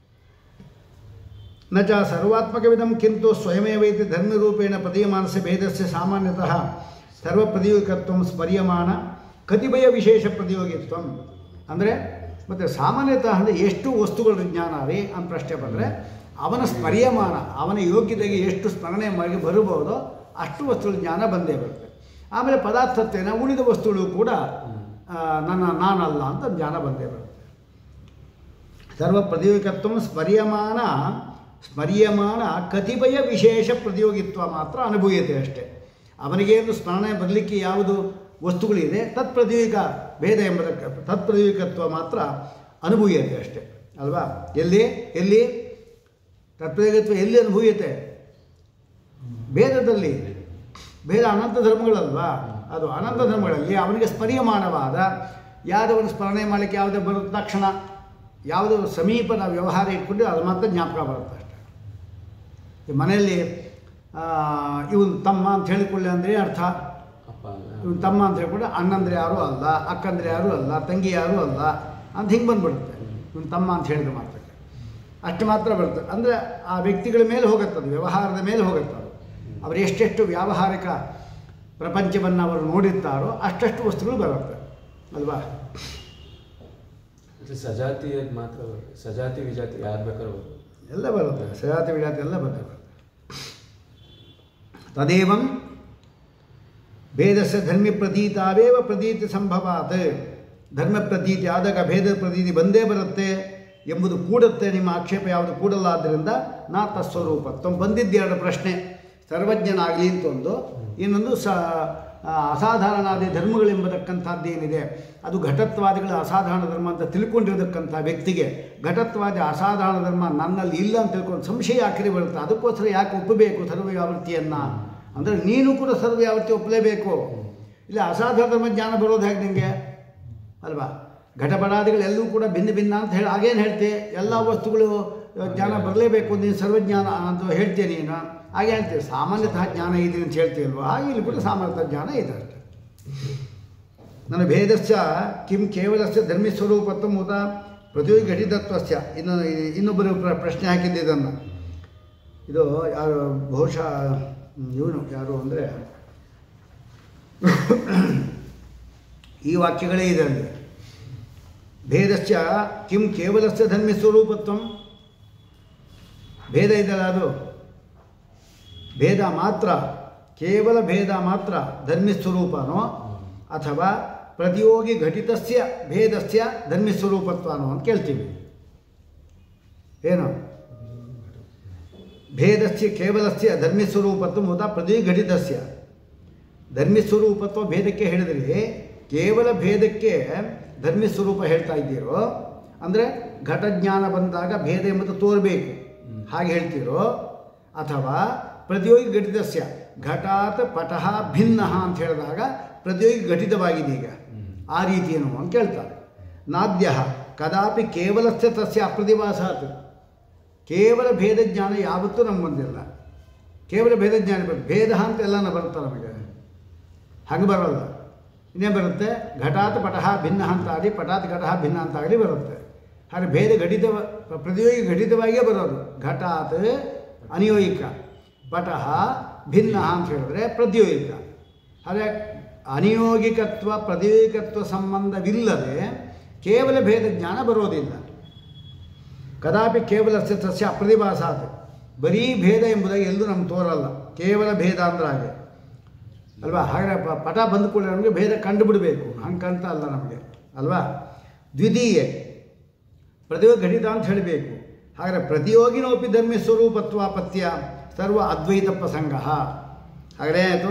ನ ಚ ಸರ್ವಾತ್ಮಕವಿದಂ ಕಿಂತು ಸ್ವಯಮೇವೈತಿ ಧರ್ಮರೂಪೇಣ ಪ್ರದೀಯಮಾನಸ್ಯ ಭೇದಸ್ಯ ಸಾಮಾನ್ಯತಃ ಸರ್ವಪ್ರತಿಯೋಗಿಕತ್ವ ಸ್ಮರ್ಯಮಾನ ಕತಿಪಯ ವಿಶೇಷ ಪ್ರತಿಯೋಗಿತ್ವ ಅಂದರೆ ಮತ್ತು ಸಾಮಾನ್ಯತಃ ಅಂದರೆ ಎಷ್ಟು ವಸ್ತುಗಳ ಜ್ಞಾನ ರೀ ಅಂತ ಪ್ರಶ್ನೆ ಬಂದರೆ ಅವನ ಸ್ಮರ್ಯಮಾನ ಅವನ ಯೋಗ್ಯತೆಗೆ ಎಷ್ಟು ಸ್ಮರಣೆ ಮಾಡಿ ಬರಬಹುದೋ ಅಷ್ಟು ವಸ್ತುಗಳ ಜ್ಞಾನ ಬಂದೇ ಬರುತ್ತೆ ಆಮೇಲೆ ಪದಾರ್ಥತ್ವೇನ ಉಳಿದ ವಸ್ತುಗಳು ಕೂಡ ಆ, ನನ್ನ ನಾನಲ್ಲ ಅಂತ ಜ್ಞಾನ ಬಂದೇ ಬರುತ್ತೆ ಸರ್ವ ಪ್ರತಿಯೋಗಿಕತ್ವ ಸ್ಮರ್ಯಮಾನ ಸ್ಮರ್ಯಮಾನ ಕತಿಪಯ ವಿಶೇಷ ಪ್ರತಿಯೋಗಿತ್ವ ಮಾತ್ರ ಅನುಭೂಯತೆ ಅಷ್ಟೇ ಅವನಿಗೇನು ಸ್ಮರಣೆ ಬರಲಿಕ್ಕೆ ಯಾವುದು ವಸ್ತುಗಳಿದೆ ತತ್ಪ್ರತಿಯೋಗಿಕ ಭೇದ ಎಂಬುದಕ್ಕೆ ತತ್ಪ್ರತಿಯೋಗಿಕತ್ವ ಮಾತ್ರ ಅನುಭೂಯತೆ ಅಷ್ಟೇ ಅಲ್ವಾ ಎಲ್ಲಿ ಎಲ್ಲಿ ತತ್ಪ್ರತಿಯೋಗಿತ್ವ ಎಲ್ಲಿ ಅನುಭೂಯತೆ ಭೇದದಲ್ಲಿ ಭೇದ ಅನಂತ ಧರ್ಮಗಳಲ್ವಾ ಅದು ಅನಂತ ಧರ್ಮಗಳಲ್ಲಿ ಅವನಿಗೆ ಸ್ಮರ್ಯಮಾನವಾದ ಯಾವುದವನ್ನು ಸ್ಮರಣೆ ಮಾಡಲಿಕ್ಕೆ ಯಾವುದೇ ಬರುತ್ತೆ ತಕ್ಷಣ ಯಾವುದು ಸಮೀಪದ ವ್ಯವಹಾರ ಇಟ್ಕೊಂಡು ಅದು ಮಾತ್ರ ಜ್ಞಾಪಕ ಬರುತ್ತೆ ಅಷ್ಟೆ ಈ ಮನೆಯಲ್ಲಿ ಇವನು ತಮ್ಮ ಅಂತ ಹೇಳಿಕೊಳ್ಳಿ ಅಂದರೆ ಅರ್ಥ ಅಪ್ಪ ಅಲ್ಲ ಇವನು ತಮ್ಮ ಅಂತ ಹೇಳ್ಕೊಂಡು ಅಣ್ಣಂದ್ರೆ ಯಾರೂ ಅಲ್ಲ ಅಕ್ಕಂದ್ರೆ ಯಾರೂ ಅಲ್ಲ ತಂಗಿ ಯಾರೂ ಅಲ್ಲ ಅಂತ ಹಿಂಗೆ ಬಂದ್ಬಿಡುತ್ತೆ ಇವನು ತಮ್ಮ ಅಂತ ಹೇಳಿದ ಮಾತ್ರಕ್ಕೆ ಅಷ್ಟು ಮಾತ್ರ ಬರುತ್ತೆ ಅಂದರೆ ಆ ವ್ಯಕ್ತಿಗಳ ಮೇಲೆ ಹೋಗುತ್ತೆ ಅದು ವ್ಯವಹಾರದ ಮೇಲೆ ಹೋಗುತ್ತೆ ಅದು ಅವರು ಎಷ್ಟೆಷ್ಟು ವ್ಯಾವಹಾರಿಕ ಪ್ರಪಂಚವನ್ನು ಅವರು ನೋಡಿರ್ತಾರೋ ಅಷ್ಟಷ್ಟು ವಸ್ತುಗಳು ಬರುತ್ತೆ ಅಲ್ವಾ ಇದು ಸಜಾತಿಯದ್ ಮಾತ್ರ ಬರುತ್ತೆ. ಸಜಾತಿ ವಿಜಾತಿ ಯಾರು ಬೇಕಾದ್ರೂ ಬರ್ಬೋದು. ಎಲ್ಲ ಬರುತ್ತೆ ಸಜಾತಿ ವಿಜಾತಿ ಎಲ್ಲ ಬರುತ್ತೆ ತದೇವಂ ಭೇದಸ್ಯ ಧರ್ಮಿ ಪ್ರತೀತಾವೇವ ಪ್ರತೀತಿ ಸಂಭವಾತ್ ಧರ್ಮ ಪ್ರತೀತಿ ಆದಾಗ ಭೇದ ಪ್ರತೀತಿ ಬಂದೇ ಬರುತ್ತೆ ಎಂಬುದು ಕೂಡುತ್ತೆ ನಿಮ್ಮ ಆಕ್ಷೇಪ ಯಾವುದು ಕೂಡಲ್ಲ ಆದ್ದರಿಂದ ನಾ ತತ್ಸ್ವರೂಪ ತಮ್ಮ ಬಂದಿದ್ದೆರಡು ಪ್ರಶ್ನೆ ಸರ್ವಜ್ಞನಾಗಲಿ ಅಂತ ಒಂದು ಇನ್ನೊಂದು ಸ ಆ, ಅಸಾಧಾರಣಾದಿ ಧರ್ಮಗಳೆಂಬತಕ್ಕಂಥದ್ದೇನಿದೆ ಅದು ಘಟತ್ವಾದಿಗಳ ಅಸಾಧಾರಣ ಧರ್ಮ ಅಂತ ತಿಳ್ಕೊಂಡಿರತಕ್ಕಂಥ ವ್ಯಕ್ತಿಗೆ ಘಟತ್ವಾದಿ ಅಸಾಧಾರಣ ಧರ್ಮ ನನ್ನಲ್ಲಿ ಇಲ್ಲ ಅಂತ ತಿಳ್ಕೊಂಡು ಸಂಶಯ ಯಾಕೆ ಬರುತ್ತೆ ಅದಕ್ಕೋಸ್ಕರ ಯಾಕೆ ಒಪ್ಪಬೇಕು ಸರ್ವವ್ಯಾವೃತ್ತಿಯನ್ನು ಅಂದರೆ ನೀನು ಕೂಡ ಸರ್ವವ್ಯಾವೃತ್ತಿ ಒಪ್ಪಲೇಬೇಕು ಇಲ್ಲ ಅಸಾಧಾರಣ ಧರ್ಮ ಜ್ಞಾನ ಬರೋದು ಹೇಗೆ ನಿಮಗೆ ಅಲ್ವಾ ಘಟಪಡಾದಿಗಳೆಲ್ಲವೂ ಕೂಡ ಭಿನ್ನ ಭಿನ್ನ ಅಂತ ಹೇಳಿ ಹಾಗೇನು ಹೇಳ್ತೆ ಎಲ್ಲ ವಸ್ತುಗಳು ಜ್ಞಾನ ಬರಲೇಬೇಕು ನೀನು ಸರ್ವಜ್ಞಾನ ಅಂತ ಹೇಳ್ತೀಯ ನೀನು ಹಾಗೆ ಹೇಳ್ತೀವಿ ಸಾಮಾನ್ಯತಃ ಜ್ಞಾನ ಇದೆ ಅಂತ ಹೇಳ್ತೀವಲ್ವ ಹಾಗೆ ಇಲ್ಲಿ ಕೂಡ ಸಾಮಾನ್ಯತಃ ಜ್ಞಾನ ಇದೆ ಅಷ್ಟೆ ನನ್ನ ಭೇದಸ್ಯ ಕಿಂ ಕೇವಲಸ್ಯ ಧರ್ಮಿಸ್ವರೂಪತ್ವ ಮುತ ಪ್ರತಿಯೋಗಿ ಘಟಿತತ್ವಸ್ಯ ಇನ್ನು ಇನ್ನೊಬ್ಬರು ಪ್ರ- ಪ್ರಶ್ನೆ ಹಾಕಿದ್ದೆ ಇದನ್ನು ಇದು ಯಾರು ಬಹುಶಃ ಇವನು ಯಾರು ಅಂದರೆ ಈ ವಾಕ್ಯಗಳೇ ಇದೆ ಅಲ್ಲಿ ಭೇದಸ್ಯ ಕಿಂ ಕೇವಲಸ್ಯ ಧರ್ಮಿ ಸ್ವರೂಪತ್ವಂ ಭೇದ ಇದೆಯಲ್ಲ ಅದು ಭೇದ ಮಾತ್ರ ಕೇವಲ ಭೇದ ಮಾತ್ರ ಧರ್ಮಿ ಸ್ವರೂಪನೋ ಅಥವಾ ಪ್ರತಿಯೋಗಿ ಘಟಿತಸ್ಯ ಭೇದಸ್ಯ ಧರ್ಮಿ ಸ್ವರೂಪತ್ವನೋ ಅಂತ ಕೇಳ್ತೀವಿ ಏನು ಭೇದಸ್ಯ ಕೇವಲಸ್ಯ ಧರ್ಮಿ ಸ್ವರೂಪತ್ವ ಮುದ ಪ್ರತಿ ಘಟಿತಸ್ಯ ಧರ್ಮಿ ಸ್ವರೂಪತ್ವ ಭೇದಕ್ಕೆ ಹೇಳಿದ್ರಿ ಕೇವಲ ಭೇದಕ್ಕೆ ಧರ್ಮಿ ಸ್ವರೂಪ ಹೇಳ್ತಾ ಇದ್ದೀರೋ ಅಂದರೆ ಘಟಜ್ಞಾನ ಬಂದಾಗ ಭೇದ ಎಂಬುದು ತೋರಬೇಕು ಹಾಗೆ ಹೇಳ್ತೀರೋ ಅಥವಾ ಪ್ರತಿಯೋಗಿ ಘಟಿತಸ್ಯ ಘಟಾತ್ ಪಟಃ ಭಿನ್ನ ಅಂತ ಹೇಳಿದಾಗ ಪ್ರತಿಯೋಗಿ ಘಟಿತವಾಗಿದೆ ಈಗ ಆ ರೀತಿಯೇನು ಅಂತ ಕೇಳ್ತಾರೆ ನಾದ್ಯ ಕದಾಪಿ ಕೇವಲಸ್ಯ ತಸ್ಯ ಅಪ್ರತಿಭಾಸಾತ್ ಕೇವಲ ಭೇದ ಜ್ಞಾನ ಯಾವತ್ತೂ ನಮ್ಗೆ ಬಂದಿಲ್ಲ ಕೇವಲ ಭೇದ ಜ್ಞಾನ ಬರುತ್ತೆ ಭೇದ ಅಂತ ಎಲ್ಲನ ಬರುತ್ತೆ ನಮಗೆ ಹಾಗೆ ಬರೋಲ್ಲ ಇನ್ನೇನು ಬರುತ್ತೆ ಘಟಾತ್ ಪಟಃ ಭಿನ್ನ ಅಂತ ಆಗಲಿ ಪಟಾತ್ ಘಟಃ ಭಿನ್ನ ಅಂತ ಆಗಲಿ ಬರುತ್ತೆ ಹಾಗೆ ಭೇದ ಘಟಿತ ಪ್ರತಿಯೋಗಿ ಘಟಿತವಾಗಿಯೇ ಬರೋದು ಘಟಾತ್ ಅನಿಯೋಯಿಕ ಪಟಃ ಭಿನ್ನ ಅಂತ ಹೇಳಿದ್ರೆ ಪ್ರತಿಯೋಗಿಕ ಹಾಗೆ ಅನಿಯೋಗಿಕತ್ವ ಪ್ರತಿಯೋಗಿಕತ್ವ ಸಂಬಂಧವಿಲ್ಲದೆ ಕೇವಲ ಭೇದ ಜ್ಞಾನ ಬರೋದಿಲ್ಲ ಕದಾಪಿ ಕೇವಲ ಸಸ್ಯ ಅಪ್ರತಿಭಾಸಾತ್ ಬರೀ ಭೇದ ಎಂಬುದಾಗಿ ಎಲ್ಲೂ ನಮ್ಗೆ ತೋರಲ್ಲ ಕೇವಲ ಭೇದ ಅಂದ್ರೆ ಹಾಗೆ ಅಲ್ವಾ ಹಾಗೆ ಪ- ಪಟ ಬಂದ ಕೂಡಲೇ ನಮಗೆ ಭೇದ ಕಂಡುಬಿಡಬೇಕು ಹಂಗೆ ಕಾಣ್ತಾ ಅಲ್ಲ ನಮಗೆ ಅಲ್ವಾ ದ್ವಿತೀಯ ಪ್ರತಿಯೋಗಿ ಘಟಿತ ಅಂತ ಹೇಳಬೇಕು ಹಾಗಾದರೆ ಪ್ರತಿಯೋಗಿನೋಪಿ ಧರ್ಮ ಸ್ವರೂಪತ್ವಾಪತ್ಯ ಸರ್ವ ಅದ್ವೈತ ಪ್ರಸಂಗ ಹಾಗಾದ್ರೆ ಆಯಿತು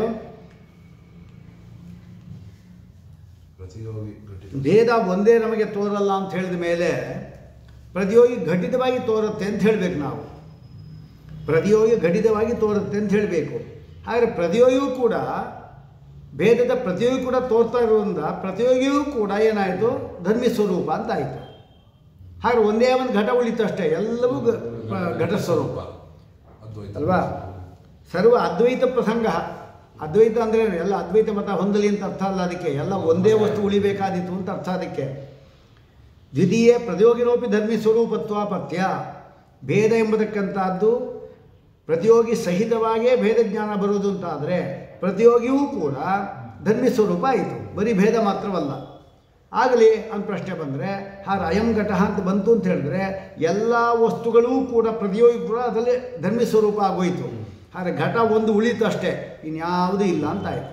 ಪ್ರತಿಯೋಗಿ ಘಟಿತ ಭೇದ ಒಂದೇ ನಮಗೆ ತೋರಲ್ಲ ಅಂತ ಹೇಳಿದ ಮೇಲೆ ಪ್ರತಿಯೋಗಿ ಘಟಿತವಾಗಿ ತೋರುತ್ತೆ ಅಂತ ಹೇಳಬೇಕು ನಾವು ಪ್ರತಿಯೋಗಿ ಘಟಿತವಾಗಿ ತೋರುತ್ತೆ ಅಂತ ಹೇಳಬೇಕು ಹಾಗಾದರೆ ಪ್ರತಿಯೋಗಿಯೂ ಕೂಡ ಭೇದದ ಪ್ರತಿಯೋಗಿ ಕೂಡ ತೋರ್ತಾ ಇರೋದ್ರಿಂದ ಪ್ರತಿಯೋಗಿಯೂ ಕೂಡ ಏನಾಯಿತು ಧರ್ಮಿ ಸ್ವರೂಪ ಅಂತ ಆಯಿತು ಹಾಗೆ ಒಂದೇ ಒಂದು ಘಟ ಉಳಿತು ಅಷ್ಟೇ ಎಲ್ಲವೂ ಘ- ಪ- ಘಟ ಸ್ವರೂಪ ಅದ್ವೈತ ಅಲ್ವಾ ಸರ್ವ ಅದ್ವೈತ ಪ್ರಸಂಗ ಅದ್ವೈತ ಅಂದರೆ ಎಲ್ಲ ಅದ್ವೈತ ಮತ ಹೊಂದಲಿ ಅಂತ ಅರ್ಥ ಅಲ್ಲ ಅದಕ್ಕೆ ಎಲ್ಲ ಒಂದೇ ವಸ್ತು ಉಳಿಬೇಕಾದಿತ್ತು ಅಂತ ಅರ್ಥ ಅದಕ್ಕೆ ದ್ವಿತೀಯ ಪ್ರತಿಯೋಗಿನೋಪಿ ಧರ್ಮಿ ಸ್ವರೂಪತ್ವಾಪತ್ಯ ಭೇದ ಎಂಬತಕ್ಕಂಥದ್ದು ಪ್ರತಿಯೋಗಿ ಸಹಿತವಾಗಿಯೇ ಭೇದ ಜ್ಞಾನ ಬರುವುದು ಅಂತಾದರೆ ಪ್ರತಿಯೋಗಿಯೂ ಕೂಡ ಧರ್ಮಿ ಸ್ವರೂಪ ಆಯಿತು ಬರೀ ಭೇದ ಮಾತ್ರವಲ್ಲ ಆಗಲಿ ಅಂತ ಪ್ರಶ್ನೆ ಬಂದರೆ ಹಾಗೆ ಅಯಂ ಘಟ ಅಂತ ಬಂತು ಅಂತ ಹೇಳಿದ್ರೆ ಎಲ್ಲ ವಸ್ತುಗಳೂ ಕೂಡ ಪ್ರತಿಯೋಗಿ ಕೂಡ ಅದರಲ್ಲಿ ಧರ್ಮಿ ಸ್ವರೂಪ ಆಗೋಯಿತು ಆದರೆ ಘಟ ಒಂದು ಉಳಿತು ಅಷ್ಟೇ ಇನ್ಯಾವುದೂ ಇಲ್ಲ ಅಂತ ಆಯಿತು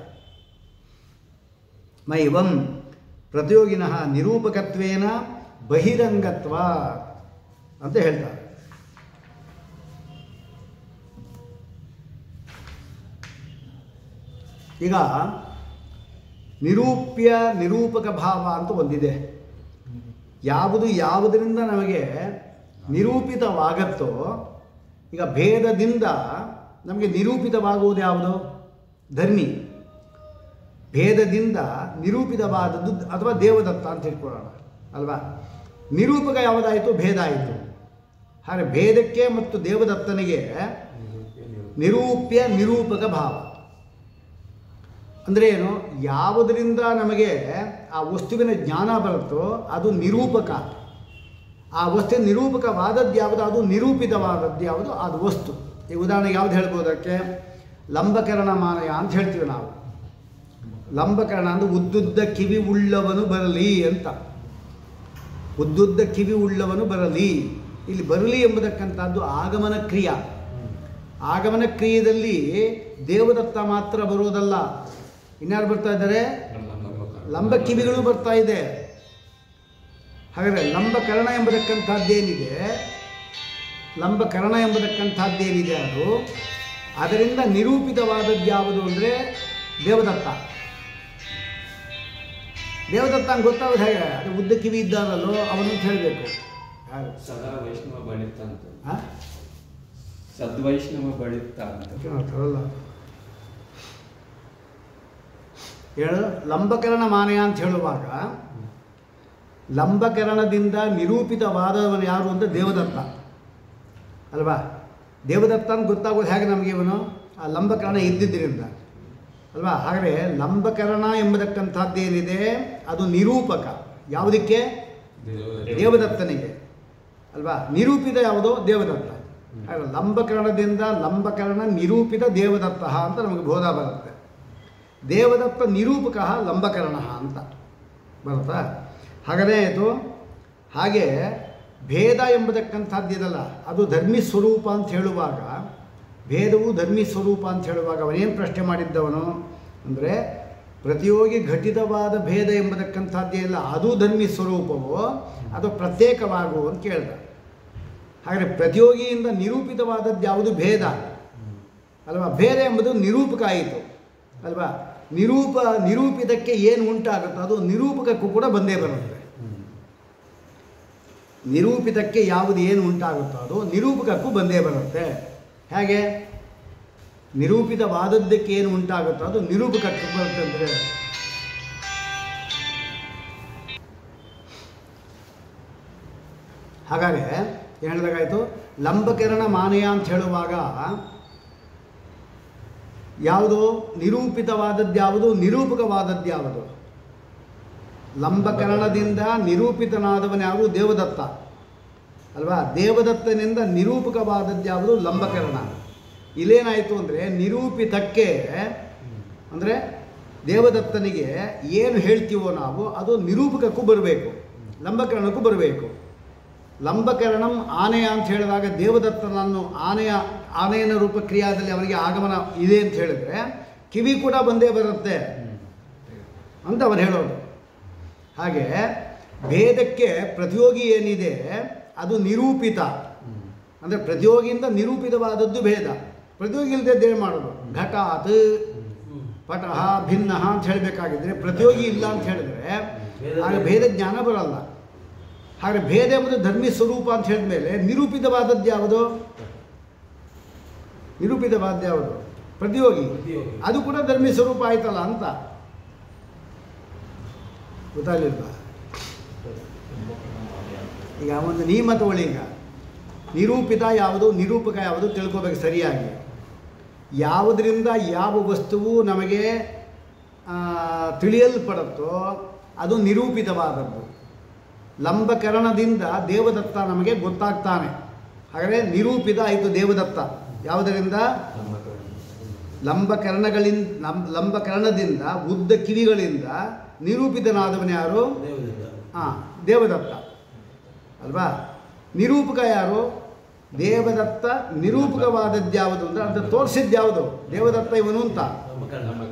ಮೈವಂ ಪ್ರತಿಯೋಗಿನಃ ನಿರೂಪಕತ್ವೇನ ಬಹಿರಂಗತ್ವ ಅಂತ ಹೇಳ್ತಾರೆ ಈಗ ನಿರೂಪ್ಯ ನಿರೂಪಕ ಭಾವ ಅಂತ ಒಂದಿದೆ ಯಾವುದು ಯಾವುದರಿಂದ ನಮಗೆ ನಿರೂಪಿತವಾಗತ್ತೋ ಈಗ ಭೇದದಿಂದ ನಮಗೆ ನಿರೂಪಿತವಾಗುವುದು ಯಾವುದು ಧರ್ಮಿ ಭೇದದಿಂದ ನಿರೂಪಿತವಾದದ್ದು ಅಥವಾ ದೇವದತ್ತ ಅಂತ ಇಟ್ಕೊಳ್ಳೋಣ ಅಲ್ವಾ ನಿರೂಪಕ ಯಾವುದಾಯಿತು ಭೇದ ಆಯಿತು ಹಾಗೆ ಭೇದಕ್ಕೆ ಮತ್ತು ದೇವದತ್ತನಿಗೆ ನಿರೂಪ್ಯ ನಿರೂಪಕ ಭಾವ ಅಂದರೆ ಏನು ಯಾವುದರಿಂದ ನಮಗೆ ಆ ವಸ್ತುವಿನ ಜ್ಞಾನ ಬರುತ್ತೋ ಅದು ನಿರೂಪಕ ಆ ವಸ್ತು ನಿರೂಪಕವಾದದ್ದು ಯಾವುದು ಅದು ನಿರೂಪಿತವಾದದ್ದು ಯಾವುದು ಅದು ವಸ್ತು ಈ ಉದಾಹರಣೆಗೆ ಯಾವ್ದು ಹೇಳ್ಬೋದು ಅದಕ್ಕೆ ಲಂಬಕರಣ ಮಾನಯ ಅಂತ ಹೇಳ್ತೀವಿ ನಾವು ಲಂಬಕರಣ ಅಂದರೆ ಉದ್ದುದ್ದ ಕಿವಿ ಉಳ್ಳವನು ಬರಲಿ ಅಂತ ಉದ್ದುದ್ದ ಕಿವಿ ಉಳ್ಳವನು ಬರಲಿ ಇಲ್ಲಿ ಬರಲಿ ಎಂಬುದಕ್ಕಂಥದ್ದು ಆಗಮನ ಕ್ರಿಯಾ ಆಗಮನ ಕ್ರಿಯೆಯಲ್ಲಿ ದೇವದತ್ತ ಮಾತ್ರ ಬರುವುದಲ್ಲ ಇನ್ಯಾರು ಬರ್ತಾ ಇದ್ದಾರೆ ಲಂಬ ಕಿವಿಗಳು ಬರ್ತಾ ಇದೆ ಹಾಗಾದರೆ ಲಂಬಕರಣ ಎಂಬತಕ್ಕಂಥದ್ದೇನಿದೆ ಲಂಬಕರಣ ಎಂಬತಕ್ಕಂಥದ್ದೇನಿದೆ ಅದು ಅದರಿಂದ ನಿರೂಪಿತವಾದದ್ದು ಯಾವುದು ಅಂದರೆ ದೇವದತ್ತ ದೇವದತ್ತ ಅಂತ ಗೊತ್ತಾಗೋದು ಹೇಗೆ ಅದು ಉದ್ದ ಕಿವಿ ಇದ್ದಾನಲ್ಲೋ ಅವನು ಅಂತ ಹೇಳಬೇಕು ಯಾರು ಸದಾ ವೈಷ್ಣವ ಬಳಿತ ಅಂತ ಹಾಂ ಸದ್ವೈಷ್ಣವ ಬಳಿತ ಅಂತ ಅಲ್ಲ ಹೇಳು ಲಂಬಕರಣ ಮಾನಯ ಅಂತ ಹೇಳುವಾಗ ಲಂಬಕರಣದಿಂದ ನಿರೂಪಿತವಾದವನು ಯಾರು ಅಂತ ದೇವದತ್ತ ಅಲ್ವಾ ದೇವದತ್ತ ಅಂತ ಗೊತ್ತಾಗೋದು ಹೇಗೆ ನಮಗೆ ಇವನು ಆ ಲಂಬಕರಣ ಇದ್ದಿದ್ದರಿಂದ ಅಲ್ವಾ ಹಾಗಾದರೆ ಲಂಬಕರಣ ಎಂಬತಕ್ಕಂಥದ್ದೇನಿದೆ ಅದು ನಿರೂಪಕ ಯಾವುದಕ್ಕೆ ದೇವದತ್ತನಿಗೆ ಅಲ್ವಾ ನಿರೂಪಿತ ಯಾವುದೋ ದೇವದತ್ತ ಹಾಗೆ ಲಂಬಕರಣದಿಂದ ಲಂಬಕರಣ ನಿರೂಪಿತ ದೇವದತ್ತ ಅಂತ ನಮಗೆ ಬೋಧ ಬರುತ್ತೆ ದೇವದತ್ತ ನಿರೂಪಕ ಲಂಬಕರಣ ಅಂತ ಬರುತ್ತಾ ಹಾಗನೇ ಆಯಿತು ಹಾಗೆ ಭೇದ ಎಂಬತಕ್ಕಂಥದ್ದಿದಲ್ಲ ಅದು ಧರ್ಮಿ ಸ್ವರೂಪ ಅಂತ ಹೇಳುವಾಗ ಭೇದವು ಧರ್ಮಿ ಸ್ವರೂಪ ಅಂತ ಹೇಳುವಾಗ ಅವನೇನು ಪ್ರಶ್ನೆ ಮಾಡಿದ್ದವನು ಅಂದರೆ ಪ್ರತಿಯೋಗಿ ಘಟಿತವಾದ ಭೇದ ಎಂಬತಕ್ಕಂಥದ್ದೇ ಇಲ್ಲ ಅದು ಧರ್ಮಿ ಸ್ವರೂಪವೋ ಅದು ಪ್ರತ್ಯೇಕವಾಗು ಅಂತ ಕೇಳ್ದ ಹಾಗಾದರೆ ಪ್ರತಿಯೋಗಿಯಿಂದ ನಿರೂಪಿತವಾದದ್ದು ಯಾವುದು ಭೇದ ಅಲ್ವಾ ಭೇದ ಎಂಬುದು ನಿರೂಪಕ ಆಯಿತು ಅಲ್ವಾ ನಿರೂಪ ನಿರೂಪಿತಕ್ಕೆ ಏನು ಉಂಟಾಗುತ್ತೋ ಅದು ನಿರೂಪಕಕ್ಕೂ ಕೂಡ ಬಂದೇ ಬರುತ್ತೆ ನಿರೂಪಿತಕ್ಕೆ ಯಾವುದು ಏನು ಉಂಟಾಗುತ್ತೋ ಅದು ನಿರೂಪಕಕ್ಕೂ ಬಂದೇ ಬರುತ್ತೆ ಹೇಗೆ ನಿರೂಪಿತವಾದದ್ದಕ್ಕೆ ಏನು ಉಂಟಾಗುತ್ತೋ ಅದು ನಿರೂಪಕಕ್ಕೆ ಬರುತ್ತೆ ಅಂದರೆ ಹಾಗಾಗಿ ಏನು ಹೇಳಿದಾಗಾಯಿತು ಲಂಬಕಿರಣ ಮಾನೆಯ ಅಂತ ಹೇಳುವಾಗ ಯಾವುದು ನಿರೂಪಿತವಾದದ್ದು ಯಾವುದು ನಿರೂಪಕವಾದದ್ದು ಯಾವುದು ಲಂಬಕರಣದಿಂದ ನಿರೂಪಿತನಾದವನ ಯಾವುದು ದೇವದತ್ತ ಅಲ್ವಾ ದೇವದತ್ತನಿಂದ ನಿರೂಪಕವಾದದ್ದು ಯಾವುದು ಲಂಬಕರಣ ಇಲ್ಲೇನಾಯಿತು ಅಂದರೆ ನಿರೂಪಿತಕ್ಕೆ ಅಂದರೆ ದೇವದತ್ತನಿಗೆ ಏನು ಹೇಳ್ತೀವೋ ನಾವು ಅದು ನಿರೂಪಕಕ್ಕೂ ಬರಬೇಕು ಲಂಬಕರಣಕ್ಕೂ ಬರಬೇಕು ಲಂಬಕರಣಂ ಆನೆಯ ಅಂತ ಹೇಳಿದಾಗ ದೇವದತ್ತನನ್ನು ಆನೆಯ ಆನೆಯನ ರೂಪ ಕ್ರಿಯಾದಲ್ಲಿ ಅವನಿಗೆ ಆಗಮನ ಇದೆ ಅಂತ ಹೇಳಿದ್ರೆ ಕಿವಿ ಕೂಡ ಬಂದೇ ಬರುತ್ತೆ ಅಂತ ಅವನು ಹೇಳೋದು ಹಾಗೆ ಭೇದಕ್ಕೆ ಪ್ರತಿಯೋಗಿ ಏನಿದೆ ಅದು ನಿರೂಪಿತ ಅಂದರೆ ಪ್ರತಿಯೋಗಿಯಿಂದ ನಿರೂಪಿತವಾದದ್ದು ಭೇದ ಪ್ರತಿಯೋಗಿ ಇಲ್ಲದೆ ಏನು ಮಾಡೋದು ಘಟಾತ್ ಪಟಃ ಭಿನ್ನ ಅಂತ ಹೇಳಬೇಕಾಗಿದ್ರೆ ಪ್ರತಿಯೋಗಿ ಇಲ್ಲ ಅಂತ ಹೇಳಿದ್ರೆ ಆಗ ಭೇದ ಜ್ಞಾನ ಬರಲ್ಲ ಹಾಗೆ ಭೇದ ಎಂಬುದು ಧರ್ಮಿ ಸ್ವರೂಪ ಅಂತ ಹೇಳಿದ್ಮೇಲೆ ನಿರೂಪಿತವಾದದ್ದು ಯಾವುದು ನಿರೂಪಿತವಾದ ಯಾವುದು ಪ್ರತಿಯೋಗಿ ಪ್ರತಿಯೋಗಿ. ಅದು ಕೂಡ ಧರ್ಮಿ ಸ್ವರೂಪ ಆಯ್ತಲ್ಲ ಅಂತ ಗೊತ್ತಾಗಲಿಲ್ವಾ ಈಗ ಒಂದು ನಿಯಮ ತಗೊಳ್ಳಿ ಈಗ ನಿರೂಪಿತ ಯಾವುದು ನಿರೂಪಕ ಯಾವುದು ತಿಳ್ಕೊಬೇಕು ಸರಿಯಾಗಿ ಯಾವುದರಿಂದ ಯಾವ ವಸ್ತುವು ನಮಗೆ ಆ, ತಿಳಿಯಲ್ಪಡುತ್ತೋ ಅದು ನಿರೂಪಿತವಾದದ್ದು ಲಂಬಕರಣದಿಂದ ದೇವದತ್ತ ನಮಗೆ ಗೊತ್ತಾಗ್ತಾನೆ ಹಾಗಾದರೆ ನಿರೂಪಿತ ಆಯಿತು ದೇವದತ್ತ ಯಾವುದರಿಂದ ಲಂಬಕರಣಗಳಿಂದ ಲಂ- ಲಂಬಕರಣದಿಂದ ಉದ್ದ ಕಿವಿಗಳಿಂದ ನಿರೂಪಿತನಾದವನು ಯಾರು ದೇವದಿಂದ ಹಾಂ ದೇವದತ್ತ ಅಲ್ವಾ ನಿರೂಪಕ ಯಾರು ದೇವದತ್ತ ನಿರೂಪಕವಾದದ್ದು ಯಾವುದು ಅಂದರೆ ಅಂತ ತೋರಿಸಿದ್ದು ಯಾವುದು ದೇವದತ್ತ ಇವನು ಅಂತ ಲಂಬಕರಣ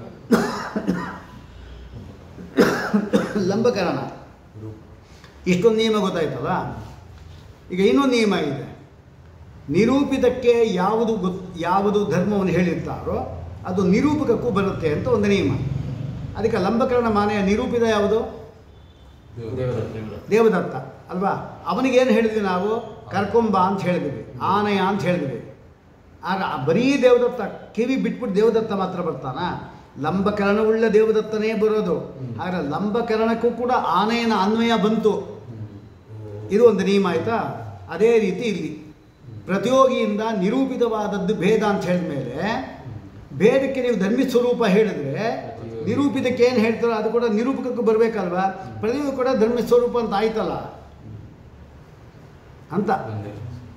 ಲಂಬಕರಣ ಇಷ್ಟೊಂದು ನಿಯಮ ಗೊತ್ತಾಯ್ತಲ್ಲ ಈಗ ಇನ್ನೊಂದು ನಿಯಮ ಇದೆ ನಿರೂಪಿತಕ್ಕೆ ಯಾವುದು ಗೊತ್ ಯಾವುದು ಧರ್ಮವನ್ನು ಹೇಳಿರ್ತಾರೋ ಅದು ನಿರೂಪಕಕ್ಕೂ ಬರುತ್ತೆ ಅಂತ ಒಂದು ನಿಯಮ ಅದಕ್ಕೆ ಲಂಬಕರಣ ಮಾನೆಯ ನಿರೂಪಿತ ಯಾವುದು ದೇವದತ್ತ ಅಲ್ವಾ ಅವನಿಗೇನು ಹೇಳಿದ್ವಿ ನಾವು ಕರ್ಕೊಂಬ ಅಂತ ಹೇಳಿದ್ವಿ ಆನೆಯ ಅಂತ ಹೇಳಿದ್ವಿ ಆಗ ಆ ಬರೀ ದೇವದತ್ತ ಕಿವಿ ಬಿಟ್ಬಿಟ್ಟು ದೇವದತ್ತ ಮಾತ್ರ ಬರ್ತಾನ ಲಂಬಕರಣವುಳ್ಳ ದೇವದತ್ತನೇ ಬರೋದು ಆದರೆ ಲಂಬಕರಣಕ್ಕೂ ಕೂಡ ಆನೆಯನ ಅನ್ವಯ ಬಂತು ಇದು ಒಂದು ನಿಯಮ ಆಯಿತಾ ಅದೇ ರೀತಿ ಇಲ್ಲಿ ಪ್ರತಿಯೋಗಿಯಿಂದ ನಿರೂಪಿತವಾದದ್ದು ಭೇದ ಅಂತ ಹೇಳಿದ್ಮೇಲೆ ಭೇದಕ್ಕೆ ನೀವು ಧರ್ಮಿ ಸ್ವರೂಪ ಹೇಳಿದ್ರೆ ನಿರೂಪಿತಕ್ಕೆ ಏನು ಹೇಳ್ತಾರೋ ಅದು ಕೂಡ ನಿರೂಪಕಕ್ಕೂ ಬರಬೇಕಲ್ವಾ ಪ್ರತಿಯೊಂದು ಕೂಡ ಧರ್ಮಿ ಸ್ವರೂಪ ಅಂತ ಆಯ್ತಲ್ಲ ಅಂತ ಅಂದ್ರೆ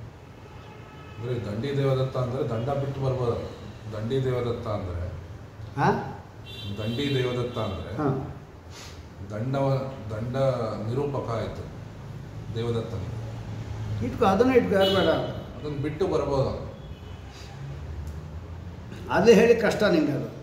ದಂಡಿ ದೇವದತ್ತ ಅಂದ್ರೆ ದಂಡ ಬಿಟ್ಟು ಬರ್ಬೋದು ದಂಡಿ ದೇವದತ್ತ ಅಂದ್ರೆ ಹಾಂ ದಂಡಿ ದೇವದತ್ತ ಅಂದ್ರೆ ಹಾಂ ದಂಡವ ದಂಡ ನಿರೂಪಕ ಆಯಿತು ದೇವದತ್ತನಿಗೆ ಇಟ್ಕೋ ಅದನ್ನು ಇಟ್ಕೋ ಯಾರು ಬೇಡ ಅದನ್ನು ಬಿಟ್ಟು ಬರ್ಬೋದು ಅದೇ ಹೇಳಿ ಕಷ್ಟ ನಿಂಗೆ ಅದು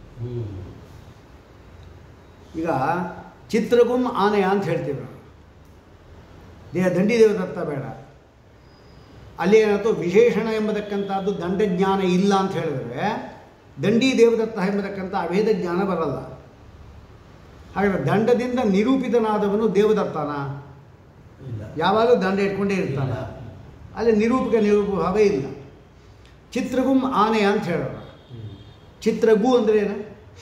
ಈಗ ಚಿತ್ರಗುಮ್ ಆನೆಯ ಅಂತ ಹೇಳ್ತೀವಿ ನಾವು ದೇಹ ದಂಡಿ ದೇವದತ್ತ ಬೇಡ ಅಲ್ಲಿ ಏನಾಯ್ತು ವಿಶೇಷಣ ಎಂಬತಕ್ಕಂಥದ್ದು ದಂಡಜ್ಞಾನ ಇಲ್ಲ ಅಂತ ಹೇಳಿದ್ರೆ ದಂಡಿ ದೇವದತ್ತ ಎಂಬತಕ್ಕಂಥ ಅಭೇದ ಜ್ಞಾನ ಬರಲ್ಲ ಹಾಗಾದ್ರೆ ದಂಡದಿಂದ ನಿರೂಪಿತನಾದವನು ದೇವದತ್ತನ ಇಲ್ಲ ಯಾವಾಗಲೂ ದಂಡ ಇಟ್ಕೊಂಡೇ ಇರ್ತಾನೆ ಅಲ್ಲಿ ನಿರೂಪಕ ನಿರೂಪಭಾವೇ ಇಲ್ಲ ಚಿತ್ರಗುಮ್ ಆನೆ ಅಂತ ಹೇಳೋಣ ಚಿತ್ರಗು ಅಂದ್ರೆ ಏನು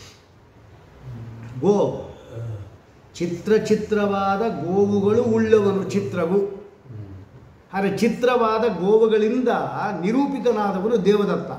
ಗೋ ಚಿತ್ರ ಚಿತ್ರವಾದ ಗೋವುಗಳು ಉಳ್ಳವನು ಚಿತ್ರವು ಆದರೆ ಚಿತ್ರವಾದ ಗೋವುಗಳಿಂದ ನಿರೂಪಿತನಾದವನು ದೇವದತ್ತ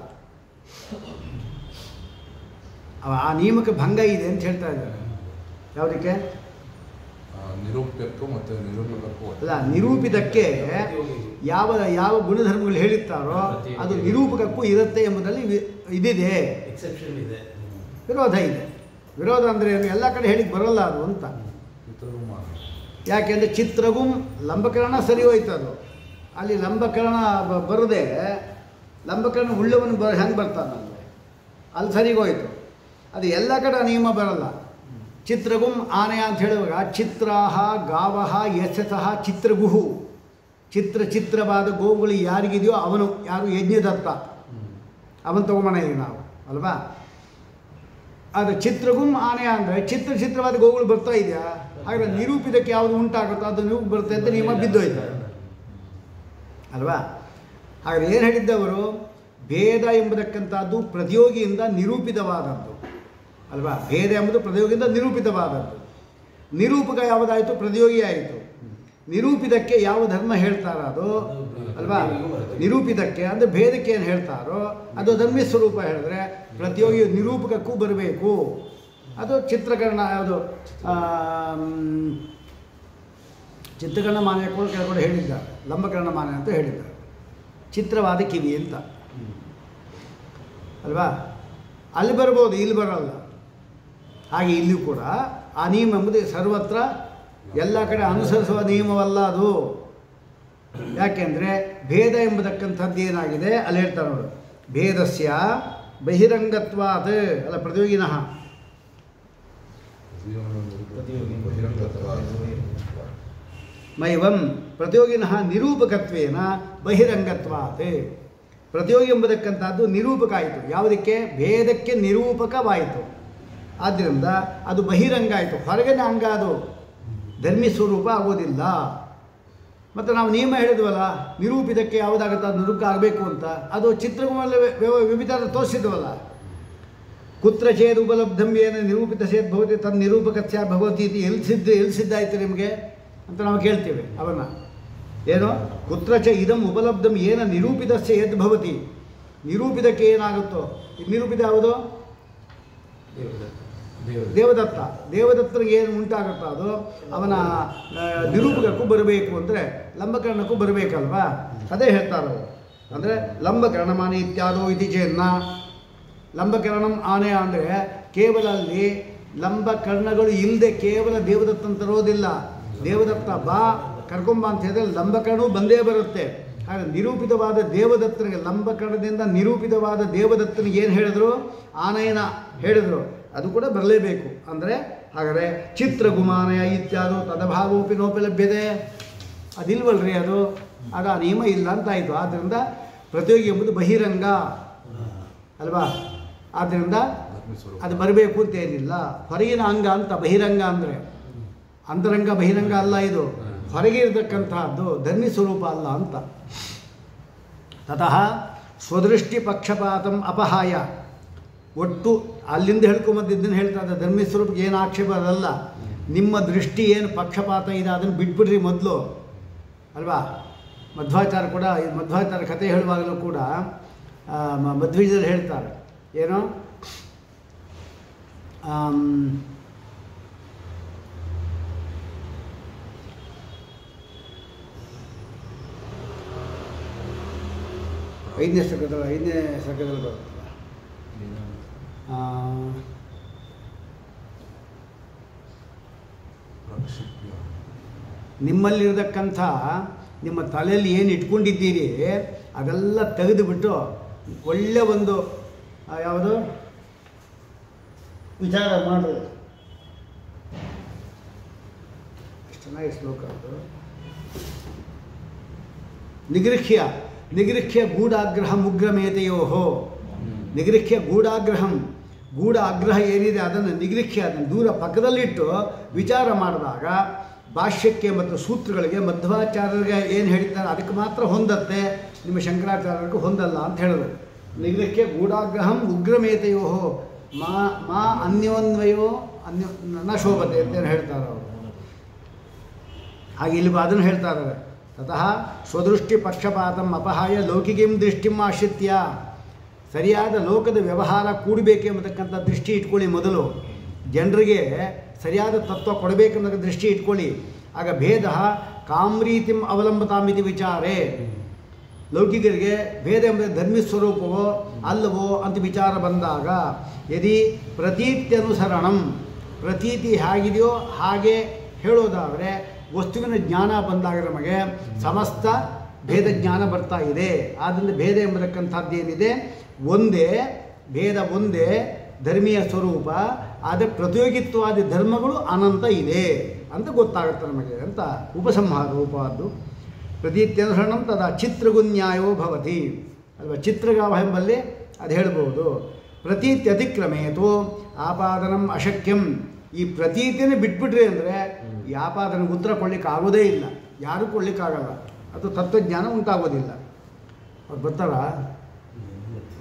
ಅವ ಆ ನಿಯಮಕ್ಕೆ ಭಂಗ ಇದೆ ಅಂತ ಹೇಳ್ತಾ ಇದ್ದಾರೆ ಯಾವುದಕ್ಕೆ ಆ, ನಿರೂಪಕಕ್ಕೂ ಮತ್ತು ನಿರೂಪಕಕ್ಕೂ ಅಲ್ಲ ನಿರೂಪಿತಕ್ಕೆ ಯಾವ ಯಾವ ಗುಣಧರ್ಮಗಳು ಹೇಳಿರ್ತಾರೋ ಅದು ನಿರೂಪಕಕ್ಕೂ ಇರುತ್ತೆ ಎಂಬುದರಲ್ಲಿ ವಿ- ಇದಿದೆ ಎಕ್ಸೆಪ್ಷನ್ ಇದೆ ವಿರೋಧ ಇದೆ ವಿರೋಧ ಅಂದರೆ ಏನು ಎಲ್ಲ ಕಡೆ ಹೇಳಿಕ್ಕೆ ಬರೋಲ್ಲ ಅದು ಅಂತ ಚಿತ್ರಗುಮಾರ ಯಾಕೆಂದರೆ ಚಿತ್ರಗುಂ ಲಂಬಕರಣ ಸರಿ ಹೋಯ್ತು ಅದು ಅಲ್ಲಿ ಲಂಬಕರಣ ಬ- ಬರದೆ ಲಂಬಕರಣ ಉಳ್ಳವನು ಬ ಹೆಂಗೆ ಬರ್ತಾನೆ ಅಲ್ಲಿ ಅಲ್ಲಿ ಸರಿಗೋಯ್ತು ಅದು ಎಲ್ಲ ಕಡೆ ನಿಯಮ ಬರಲ್ಲ ಚಿತ್ರಗುಂ ಆನೆ ಅಂತ ಹೇಳುವಾಗ ಚಿತ್ರಾಹ ಗಾವಹ ಯಶಸಃ ಚಿತ್ರಗುಹು ಚಿತ್ರ ಚಿತ್ರವಾದ ಗೋವುಗಳು ಯಾರಿಗಿದೆಯೋ ಅವನು ಯಾರು ಯಜ್ಞದತ್ತ ಅವನು ತಗೊಂಬಣ ಈಗ ನಾವು ಅಲ್ವಾ ಆದರೆ ಚಿತ್ರಗುಂ ಆನೆ ಅಂದರೆ ಚಿತ್ರ ಚಿತ್ರವಾದ ಗೋವುಗಳು ಬರ್ತಾ ಇದೆಯಾ ಹಾಗಾದ್ರೆ ನಿರೂಪಿತಕ್ಕೆ ಯಾವುದು ಉಂಟಾಗುತ್ತೋ ಅದು ನೀವು ಬರುತ್ತೆ ಅಂತ ನಿಯಮ ಬಿದ್ದೋಯ್ತು ಅಲ್ವಾ ಹಾಗಾದ್ರೆ ಏನು ಹೇಳಿದ್ದವರು ಭೇದ ಎಂಬತಕ್ಕಂಥದ್ದು ಪ್ರತಿಯೋಗಿಯಿಂದ ನಿರೂಪಿತವಾದದ್ದು ಅಲ್ವಾ ಭೇದ ಎಂಬುದು ಪ್ರತಿಯೋಗಿಯಿಂದ ನಿರೂಪಿತವಾದದ್ದು ನಿರೂಪಕ ಯಾವುದಾಯಿತು ಪ್ರತಿಯೋಗಿ ಆಯಿತು ನಿರೂಪಿತಕ್ಕೆ ಯಾವ ಧರ್ಮ ಹೇಳ್ತಾರೋ ಅದು ಅಲ್ವಾ ನಿರೂಪಿತಕ್ಕೆ ಅಂದರೆ ಭೇದಕ್ಕೆ ಏನು ಹೇಳ್ತಾರೋ ಅದು ಧರ್ಮಿ ಸ್ವರೂಪ ಹೇಳಿದ್ರೆ ಪ್ರತಿಯೋಗಿ ನಿರೂಪಕಕ್ಕೂ ಬರಬೇಕು ಅದು ಚಿತ್ರಕರಣ ಯಾವುದು ಆಮ್, ಚಿತ್ರಕರಣ ಮಾನೆ ಕೂಡ ಕೆಳಗಡೆ ಹೇಳಿದ್ದಾರೆ ಲಂಬಕರಣ ಮಾನೆ ಅಂತ ಹೇಳಿದ್ದಾರೆ ಚಿತ್ರವಾದ ಕಿವಿ ಅಂತ ಅಲ್ವಾ ಅಲ್ಲಿ ಬರ್ಬೋದು ಇಲ್ಲಿ ಬರಲ್ಲ ಹಾಗೆ ಇಲ್ಲಿಯೂ ಕೂಡ ಆ ನಿಯಮ ಎಂಬುದು ಸರ್ವತ್ರ ಎಲ್ಲ ಕಡೆ ಅನುಸರಿಸುವ ನಿಯಮವಲ್ಲ ಅದು ಯಾಕೆಂದರೆ ಭೇದ ಎಂಬತಕ್ಕಂಥದ್ದು ಏನಾಗಿದೆ ಅಲ್ಲಿ ಹೇಳ್ತಾರೆ ನೋಡು ಭೇದಸ್ಯ ಬಹಿರಂಗತ್ವಾತ್ ಅಲ್ಲ ಪ್ರತಿಯೋಗಿನಃ ಮೈವಂ ಪ್ರತಿಯೋಗಿನಃ ನಿರೂಪಕತ್ವೇನ ಬಹಿರಂಗತ್ವಾತ್ ಪ್ರತಿಯೋಗಿ ಎಂಬತಕ್ಕಂಥದ್ದು ನಿರೂಪಕ ಆಯಿತು ಯಾವುದಕ್ಕೆ ಭೇದಕ್ಕೆ ನಿರೂಪಕವಾಯಿತು ಆದ್ದರಿಂದ ಅದು ಬಹಿರಂಗ ಆಯಿತು ಹೊರಗಿನ ಅಂಗ ಅದು ಧರ್ಮಿ ಸ್ವರೂಪ ಆಗೋದಿಲ್ಲ ಮತ್ತು ನಾವು ನಿಯಮ ಹೇಳಿದ್ವಲ್ಲ ನಿರೂಪಿತಕ್ಕೆ ಯಾವುದಾಗುತ್ತೆ ಅದು ನಿರೂಪಕ ಆಗಬೇಕು ಅಂತ ಅದು ಚಿತ್ರಗಳಲ್ಲಿ ವಿವಿಧ ತೋರಿಸಿದ್ವಲ್ಲ ಕುತ್ರ ಚೇದ್ ಉಪಲಬ್ಧಂ ಏನ ನಿರೂಪಿತ ಸೇದ್ ಭವತಿ ತನ್ನ ನಿರೂಪಕಸ್ಯ ಭವತಿ ಇದು ಎಲ್ಲಿ ಸಿದ್ಧ ಎಲ್ಲಿ ಸಿದ್ಧ ಆಯ್ತು ನಿಮಗೆ ಅಂತ ನಾವು ಕೇಳ್ತೇವೆ ಅವನ್ನ ಏನು ಕುತ್ರ ಚ ಇದಂ ಉಪಲಬ್ಧಂ ಏನ ನಿರೂಪಿತಸ್ಯ ಯದ್ ಭವತಿ ನಿರೂಪಿತಕ್ಕೆ ಏನಾಗುತ್ತೋ ಇದು ನಿರೂಪಿತ ಯಾವುದು ದೇವದತ್ತ ದೇವದತ್ತ ದೇವದತ್ತ ದೇವದತ್ತನಿಗೆ ಏನು ಉಂಟಾಗುತ್ತೋ ಅದು ಅವನ ಆ, ನಿರೂಪಕಕ್ಕೂ ಬರಬೇಕು ಅಂದರೆ ಲಂಬಕರ್ಣಕ್ಕೂ ಬರಬೇಕಲ್ವಾ ಅದೇ ಹೇಳ್ತಾರೆ ಅವರು ಅಂದರೆ ಲಂಬಕರ್ಣಮಾನಿ ಇತ್ಯಾದೋ ಇತಿ ಚೇನ್ನ ಲಂಬಕರ್ಣಂ ಆನೆ ಅಂದರೆ ಕೇವಲ ಅಲ್ಲಿ ಲಂಬಕರ್ಣಗಳು ಇಲ್ಲದೆ ಕೇವಲ ದೇವದತ್ತನ್ ತರೋದಿಲ್ಲ ದೇವದತ್ತ ಬಾ ಕರ್ಕೊಂಬ ಅಂತ ಹೇಳಿದ್ರೆ ಲಂಬಕರ್ಣವು ಬಂದೇ ಬರುತ್ತೆ ಹಾಗೆ ನಿರೂಪಿತವಾದ ದೇವದತ್ತನಿಗೆ ಲಂಬಕರ್ಣದಿಂದ ನಿರೂಪಿತವಾದ ದೇವದತ್ತನಿಗೆ ಏನು ಹೇಳಿದ್ರು ಆನಯನ ಹೇಳಿದರು ಅದು ಕೂಡ ಬರಲೇಬೇಕು ಅಂದರೆ ಹಾಗಾದರೆ ಚಿತ್ರಗುಮಾನಯ ಇತ್ಯಾದು ತದಭಾವೋಪಿ ನೋಪಿ ಲಭ್ಯತೆ ಅದಿಲ್ವಲ್ರಿ ಅದು ಆಗ ಆ ನಿಯಮ ಇಲ್ಲ ಅಂತಾಯಿತು ಆದ್ದರಿಂದ ಪ್ರತಿಯೋಗಿ ಎಂಬುದು ಬಹಿರಂಗ ಅಲ್ವಾ ಆದ್ದರಿಂದ ಧರ್ಮಿ ಸ್ವರೂಪ ಅದು ಬರಬೇಕು ಅಂತ ಏನಿಲ್ಲ ಹೊರಗಿನ ಅಂಗ ಅಂತ ಬಹಿರಂಗ ಅಂದರೆ ಅಂತರಂಗ ಬಹಿರಂಗ ಅಲ್ಲ ಇದು ಹೊರಗೆ ಇರತಕ್ಕಂತಹದ್ದು ಧರ್ಮಿ ಸ್ವರೂಪ ಅಲ್ಲ ಅಂತ ತತಃ ಸ್ವದೃಷ್ಟಿ ಪಕ್ಷಪಾತಂ ಅಪಹಾಯ ಒಟ್ಟು ಅಲ್ಲಿಂದ ಹೇಳ್ಕೊಂಬಂದಿದ್ದನ್ನು ಹೇಳ್ತಾ ಇದ್ದ ಧರ್ಮಿ ಸ್ವರೂಪಕ್ಕೆ ಏನು ಆಕ್ಷೇಪ ಅದಲ್ಲ ನಿಮ್ಮ ದೃಷ್ಟಿ ಏನು ಪಕ್ಷಪಾತ ಇದೆ ಅದನ್ನು ಬಿಟ್ಬಿಡ್ರಿ ಮೊದಲು ಅಲ್ವಾ ಮಧ್ವಾಚಾರ ಕೂಡ ಈ ಮಧ್ವಾಚಾರ ಕಥೆ ಹೇಳುವಾಗಲೂ ಕೂಡ ಆ, ಮ- ಮಧ್ವೀಜರು ಹೇಳ್ತಾರೆ ಏನು ಆಮ್, ಐದನೇ ಸರ್ಗದಲ್ಲಿ ಐದನೇ ಸರ್ಗದಲ್ಲಿ ಬರುತ್ತಲ್ಲ ಆ, ಪ್ರಕ್ಷಿಪ್ಯ ನಿಮ್ಮಲ್ಲಿರತಕ್ಕಂಥ ನಿಮ್ಮ ತಲೆಯಲ್ಲಿ ಏನು ಇಟ್ಕೊಂಡಿದ್ದೀರಿ ಅದೆಲ್ಲ ತೆಗೆದುಬಿಟ್ಟು ಒಳ್ಳೆ ಒಂದು ಆ, ಯಾವುದು ವಿಚಾರ ಮಾಡಿ ಎಷ್ಟು ಚೆನ್ನಾಗಿ ಶ್ಲೋಕ ಅದು ನಿಗೃಹ್ಯ ನಿಗೃಹ್ಯ ಗೂಢಾಗ್ರಹ ಮುಗ್ರಮೇತೆಯೋ ನಿಗೃಹ್ಯ ಗೂಢಾಗ್ರಹಂ ಗೂಢ ಆಗ್ರಹ ಏನಿದೆ ಅದನ್ನು ನಿಗೃಹ್ಯ ಅದನ್ನು ದೂರ ಪಕ್ಕದಲ್ಲಿಟ್ಟು ವಿಚಾರ ಮಾಡಿದಾಗ ಭಾಷ್ಯಕ್ಕೆ ಮತ್ತು ಸೂತ್ರಗಳಿಗೆ ಮಧ್ವಾಚಾರ್ಯರಿಗೆ ಏನು ಹೇಳಿದ್ದಾರೆ ಅದಕ್ಕೆ ಮಾತ್ರ ಹೊಂದತ್ತೆ ನಿಮ್ಮ ಶಂಕರಾಚಾರ್ಯರಿಗೆ ಹೊಂದಲ್ಲ ಅಂತ ಹೇಳಿದ್ರು ನಿಗೃಹ್ಯ ಗೂಢಾಗ್ರಹಂ ಉಗ್ರಮೇತೆಯೋ ಮಾ ಮಾ ಅನ್ಯೋನ್ವಯೋ ಅನ್ಯೋ ನ ಶೋಭತೆ ಅಂತ ಹೇಳ್ತಾರೆ ಅವರು ಹಾಗೆ ಇಲ್ಲಿ ಅದನ್ನು ಹೇಳ್ತಾ ಇದ್ದಾರೆ ತತಃ ಸ್ವದೃಷ್ಟಿ ಪಕ್ಷಪಾತಂ ಅಪಹಾಯ ಲೌಕಿಕೀಂ ದೃಷ್ಟಿಂ ಆಶ್ರಿತ್ಯ ಸರಿಯಾದ ಲೋಕದ ವ್ಯವಹಾರ ಕೂಡಬೇಕೆಂಬತಕ್ಕಂಥ ದೃಷ್ಟಿ ಇಟ್ಕೊಳ್ಳಿ ಮೊದಲು ಜನರಿಗೆ ಸರಿಯಾದ ತತ್ವ ಕೊಡಬೇಕೆಂಬ ದೃಷ್ಟಿ ಇಟ್ಕೊಳ್ಳಿ ಆಗ ಭೇದ ಕಾಮ್ರೀತಿಂ ಅವಲಂಬತಾಮಿತಿ ವಿಚಾರೇ ಲೌಕಿಕರಿಗೆ ಭೇದ ಎಂಬ ಧರ್ಮಿ ಸ್ವರೂಪವೋ ಅಲ್ಲವೋ ಅಂತ ವಿಚಾರ ಬಂದಾಗ ಯದಿ ಪ್ರತೀತ್ಯನುಸರಣಂ ಪ್ರತೀತಿ ಹೇಗಿದೆಯೋ ಹಾಗೆ ಹೇಳೋದಾದರೆ ವಸ್ತುವಿನ ಜ್ಞಾನ ಬಂದಾಗ ನಮಗೆ ಸಮಸ್ತ ಭೇದ ಜ್ಞಾನ ಬರ್ತಾ ಇದೆ ಆದ್ದರಿಂದ ಭೇದ ಎಂಬತಕ್ಕಂಥದ್ದು ಏನಿದೆ ಒಂದೇ ಭೇದ ಒಂದೇ ಧರ್ಮೀಯ ಸ್ವರೂಪ ಆದರೆ ಪ್ರತಿಯೋಗಿತ್ವಾದಿ ಧರ್ಮಗಳು ಅನಂತ ಇದೆ ಅಂತ ಗೊತ್ತಾಗುತ್ತೆ ನಮಗೆ ಅಂತ ಉಪಸಂಹಾರ ರೂಪವಾದ್ದು ಪ್ರತೀತ್ಯನುಸರಣಂ ತದಾ ಚಿತ್ರಗುನ್ಯಾಯೋ ಭವತಿ ಅಲ್ವಾ ಚಿತ್ರಗಾವ ಎಂಬಲ್ಲಿ ಅದು ಹೇಳ್ಬೋದು ಪ್ರತೀತ್ಯತಿಕ್ರಮೇತು ಆಪಾದನಂ ಅಶಕ್ಯಂ ಈ ಪ್ರತೀತಿನೇ ಬಿಟ್ಬಿಟ್ರಿ ಅಂದರೆ ಈ ಆಪಾದನೆಗೆ ಉತ್ತರ ಕೊಡ್ಲಿಕ್ಕೆ ಆಗೋದೇ ಇಲ್ಲ ಯಾರೂ ಕೊಡ್ಲಿಕ್ಕಾಗಲ್ಲ ಅದು ತತ್ವಜ್ಞಾನ ಉಂಟಾಗೋದಿಲ್ಲ ಅವ್ರು ಬರ್ತಾರ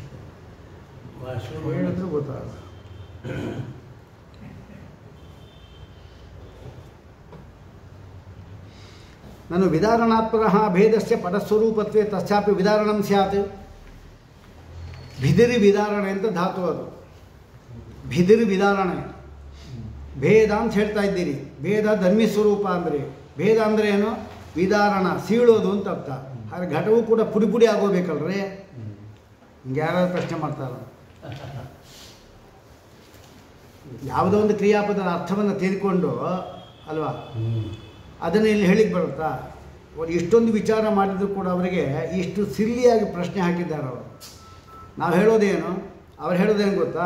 ವಾಶ್ರೂಮ್ ಹೇಳಿದ್ರು ಗೊತ್ತಾಗಲ್ಲ ನಾನು ವಿದಾರಣಾತ್ಮನಃ ಭೇದಸ್ಯ ಪದಸ್ವರೂಪತ್ವೇ ತಸ್ಯಾಪಿ ವಿದಾರಣಂ ಸ್ಯಾತ್ ಭಿದಿರಿ ವಿದಾರಣೆ ಅಂತ ಧಾತು ಅದು ಭಿದಿರಿ ವಿದಾರಣೆ ಭೇದ ಅಂತ ಹೇಳ್ತಾ ಇದ್ದೀರಿ ಭೇದ ಧರ್ಮಿ ಸ್ವರೂಪ ಅಂದರೆ ಭೇದ ಅಂದರೆ ಏನು ವಿದಾರಣ ಸೀಳೋದು ಅಂತ ಅರ್ಥ ಹಾಗೆ ಘಟವು ಕೂಡ ಪುಡಿ ಪುಡಿ ಆಗೋಬೇಕಲ್ರಿ ಹಿಂಗೆ ಯಾರಾದ್ರು ಪ್ರಶ್ನೆ ಮಾಡ್ತಾರ ಯಾವುದೋ ಒಂದು ಕ್ರಿಯಾಪದದ ಅರ್ಥವನ್ನು ತೆಗೆದುಕೊಂಡು ಅಲ್ವಾ ಅದನ್ನು ಇಲ್ಲಿ ಹೇಳಿಕ್ಕೆ ಬರುತ್ತಾ ಅವ್ರು ಇಷ್ಟೊಂದು ವಿಚಾರ ಮಾಡಿದ್ರು ಕೂಡ ಅವರಿಗೆ ಇಷ್ಟು ಸಿಲ್ಲಿಯಾಗಿ ಪ್ರಶ್ನೆ ಹಾಕಿದ್ದಾರೆ ಅವರು ನಾವು ಹೇಳೋದೇನು ಅವ್ರು ಹೇಳೋದೇನು ಗೊತ್ತಾ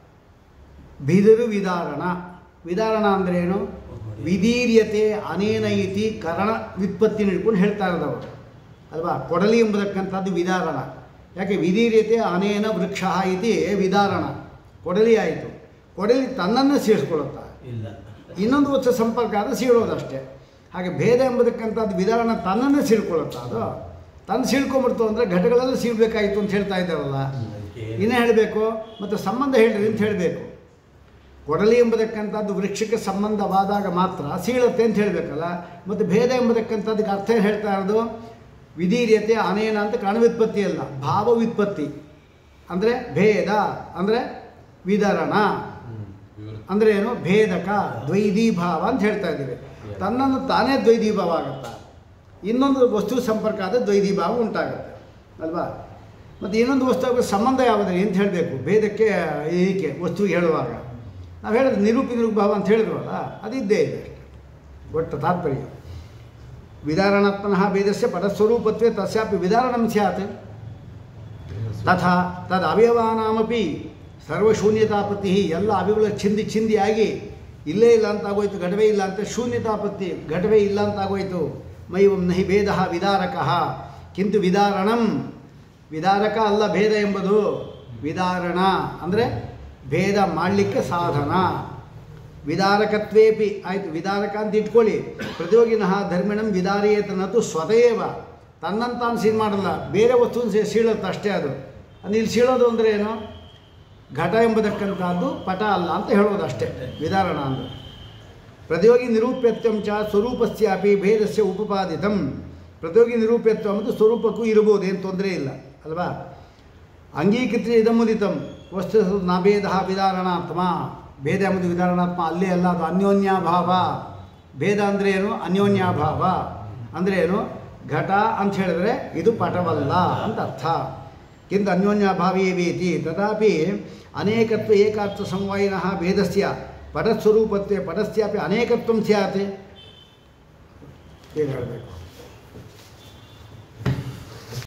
ಬಿದಿರು ವಿದಾರಣ ವಿದಾರಣ ಅಂದ್ರೆ ಏನು ವಿದೀರ್ಯತೆ ಅನೇನ ಇತಿ ಕರಣ ವ್ಯುತ್ಪತ್ತಿ ಹಿಡ್ಕೊಂಡು ಹೇಳ್ತಾ ಇರೋದವರು ಅಲ್ವಾ ಕೊಡಲಿ ಎಂಬುದಕ್ಕಂಥದ್ದು ವಿದಾರಣ ಯಾಕೆ ವಿದೀರ್ಯತೆ ಅನೇನ ವೃಕ್ಷ ಇತಿ ವಿದಾರಣ ಕೊಡಲಿ ಆಯಿತು ಕೊಡಲಿ ತನ್ನನ್ನು ಸೇರಿಸ್ಕೊಳ್ಳುತ್ತಾ ಇಲ್ಲ ಇನ್ನೊಂದು ವಸ್ತು ಸಂಪರ್ಕ ಆದರೆ ಸೀಳೋದಷ್ಟೇ ಹಾಗೆ ಭೇದ ಎಂಬುದಕ್ಕಂಥದ್ದು ವಿಧಾನ ತನ್ನನ್ನೇ ಸೀಳ್ಕೊಳ್ಳುತ್ತಾ ಅದು ತನ್ನ ಸೀಳ್ಕೊಂಬಿಡ್ತು ಅಂದರೆ ಘಟಗಳೆಲ್ಲ ಸೀಳ್ಬೇಕಾಯಿತು ಅಂತ ಹೇಳ್ತಾ ಇದ್ದಾರಲ್ಲ ಅದಕ್ಕೆ ಇನ್ನೇ ಹೇಳಬೇಕು ಮತ್ತು ಸಂಬಂಧ ಹೇಳ್ರಿ ಅಂತ ಹೇಳಬೇಕು ಕೊಡಲಿ ಎಂಬುದಕ್ಕಂಥದ್ದು ವೃಕ್ಷಕ್ಕೆ ಸಂಬಂಧವಾದಾಗ ಮಾತ್ರ ಸೀಳುತ್ತೆ ಅಂತ ಹೇಳಬೇಕಲ್ಲ ಮತ್ತು ಭೇದ ಎಂಬುದಕ್ಕಂಥದ್ದಕ್ಕೆ ಅರ್ಥ ಏನ್ ಹೇಳ್ತಾ ಇರೋದು ವಿಧೀರ್ಯತೆ ಅನೇನ ಅಂತ ಕಣವ್ಯುತ್ಪತ್ತಿ ಅಲ್ಲ ಭಾವವ್ಯುತ್ಪತ್ತಿ ಅಂದರೆ ಭೇದ ಅಂದರೆ ವಿದರಣ ವಿವೃತ್ತಿ ಅಂದರೆ ಏನು ಭೇದಕ ದ್ವೈಧಿ ಭಾವ ಅಂತ ಹೇಳ್ತಾ ಇದ್ದೀವಿ ತನ್ನನ್ನು ತಾನೇ ದ್ವೈಧಿ ಭಾವ ಆಗುತ್ತಾ ಇನ್ನೊಂದು ವಸ್ತು ಸಂಪರ್ಕ ಆದರೆ ದ್ವೈಧಿ ಭಾವ ಉಂಟಾಗುತ್ತೆ ಅಲ್ವಾ ಮತ್ತು ಇನ್ನೊಂದು ವಸ್ತು ಸಂಬಂಧ ಯಾವುದ್ರಿ ಅಂತ ಹೇಳಬೇಕು ಭೇದಕ್ಕೆ ಏಕೆ ವಸ್ತು ಹೇಳುವಾಗ ನಾವು ಹೇಳಿದ್ರೆ ನಿರೂಪಿ ನಿರೂಪಭಾವ ಅಂತ ಹೇಳಿದ್ವಲ್ಲ ಅದಿದ್ದೇ ಇದೆ ಅಷ್ಟೆ ಒಟ್ಟು ತಾತ್ಪರ್ಯ ವಿದಾರಣಾತ್ಮನಃ ಭೇದಸ್ಯ ಪರಸ್ವರೂಪತ್ವೇ ತಸ್ಯಾಪಿ ವಿದಾರಣಂ ಸ್ಯಾತ್ ತಥಾ ತದ್ ಅವಯವಾನಾಮಪಿ ಸರ್ವಶೂನ್ಯತಾಪತ್ತಿ ಎಲ್ಲ ಅವಯವಗಳ ಚಿಂದಿ ಚಿಂದಿಯಾಗಿ ಇಲ್ಲೇ ಇಲ್ಲ ಅಂತ ಆಗೋಯ್ತು ಘಟವೇ ಇಲ್ಲ ಅಂತ ಶೂನ್ಯತಾಪತ್ತಿ ಘಟವೇ ಇಲ್ಲ ಅಂತ ಆಗೋಯ್ತು ಮೈವಂ ನಹಿ ಭೇದ ವಿದಾರಕ ಕಿಂತು ವಿದಾರಣಂ ವಿದಾರಕ ಅಲ್ಲ ಭೇದ ಎಂಬುದು ವಿದಾರಣ ಅಂದರೆ ಭೇದ ಮಾಡಲಿಕ್ಕೆ ಸಾಧನ ವಿದಾರಕತ್ವೇಪಿ ಆಯಿತು ವಿದಾರಕ ಅಂತ ಇಟ್ಕೊಳ್ಳಿ ಪ್ರತಿಯೋಗಿನಃ ಧರ್ಮಿಣಂ ವಿದಾರಿಯೇತನತು ಸ್ವತೇವ ತನ್ನಂತಾನು ಸೀನ್ ಮಾಡಲ್ಲ ಬೇರೆ ವಸ್ತು ಸೀಳುತ್ತೆ ಅಷ್ಟೇ ಅದು ಅದು ಇಲ್ಲಿ ಸೀಳೋದು ಅಂದರೆ ಏನು ಘಟ ಎಂಬುದಕ್ಕಂಥದ್ದು ಪಟ ಅಲ್ಲ ಅಂತ ಹೇಳೋದು ಅಷ್ಟೇ ವಿದಾರಣ ಅಂದರೆ ಪ್ರತಿಯೋಗಿ ನಿರೂಪ್ಯತ್ವಂ ಚ ಸ್ವರೂಪಸ್ಯಾಪಿ ಭೇದಸ್ಯ ಉಪಪಾದಿತಂ ಪ್ರತಿಯೋಗಿ ನಿರೂಪ್ಯತ್ವ ಮತ್ತು ಸ್ವರೂಪಕ್ಕೂ ಇರಬಹುದು ಏನು ತೊಂದರೆ ಇಲ್ಲ ಅಲ್ವಾ ಅಂಗೀಕೃತ ಇದಮುದಿತಂ ವಸ್ತು ನಭೇದ ವಿದಾರಣಾತ್ಮ ಭೇದ ಎಂಬುದು ವಿದಾರಣಾತ್ಮ ಅಲ್ಲೇ ಅಲ್ಲ ಅದು ಅನ್ಯೋನ್ಯಾಭಾವ ಭೇದ ಅಂದರೆ ಏನು ಅನ್ಯೋನ್ಯಾಭಾವ ಅಂದರೆ ಏನು ಘಟ ಅಂತ ಹೇಳಿದ್ರೆ ಇದು ಪಟವಲ್ಲ ಅಂತ ಅರ್ಥ ಕಿಂತ ಅನ್ಯೋನ್ಯಾಭಾವೇವೇತಿ ತಥಾಪಿ ಅನೇಕತ್ವ ಏಕಾರ್ಥ ಸಮವಾಯಿನಃ ಭೇದಸ್ಯ ಪಟಸ್ವರೂಪತ್ವೇ ಪಟಸ್ಯಾಪಿ ಅನೇಕತ್ವ ಸ್ಯಾತ್ ಏನು ಹೇಳಬೇಕು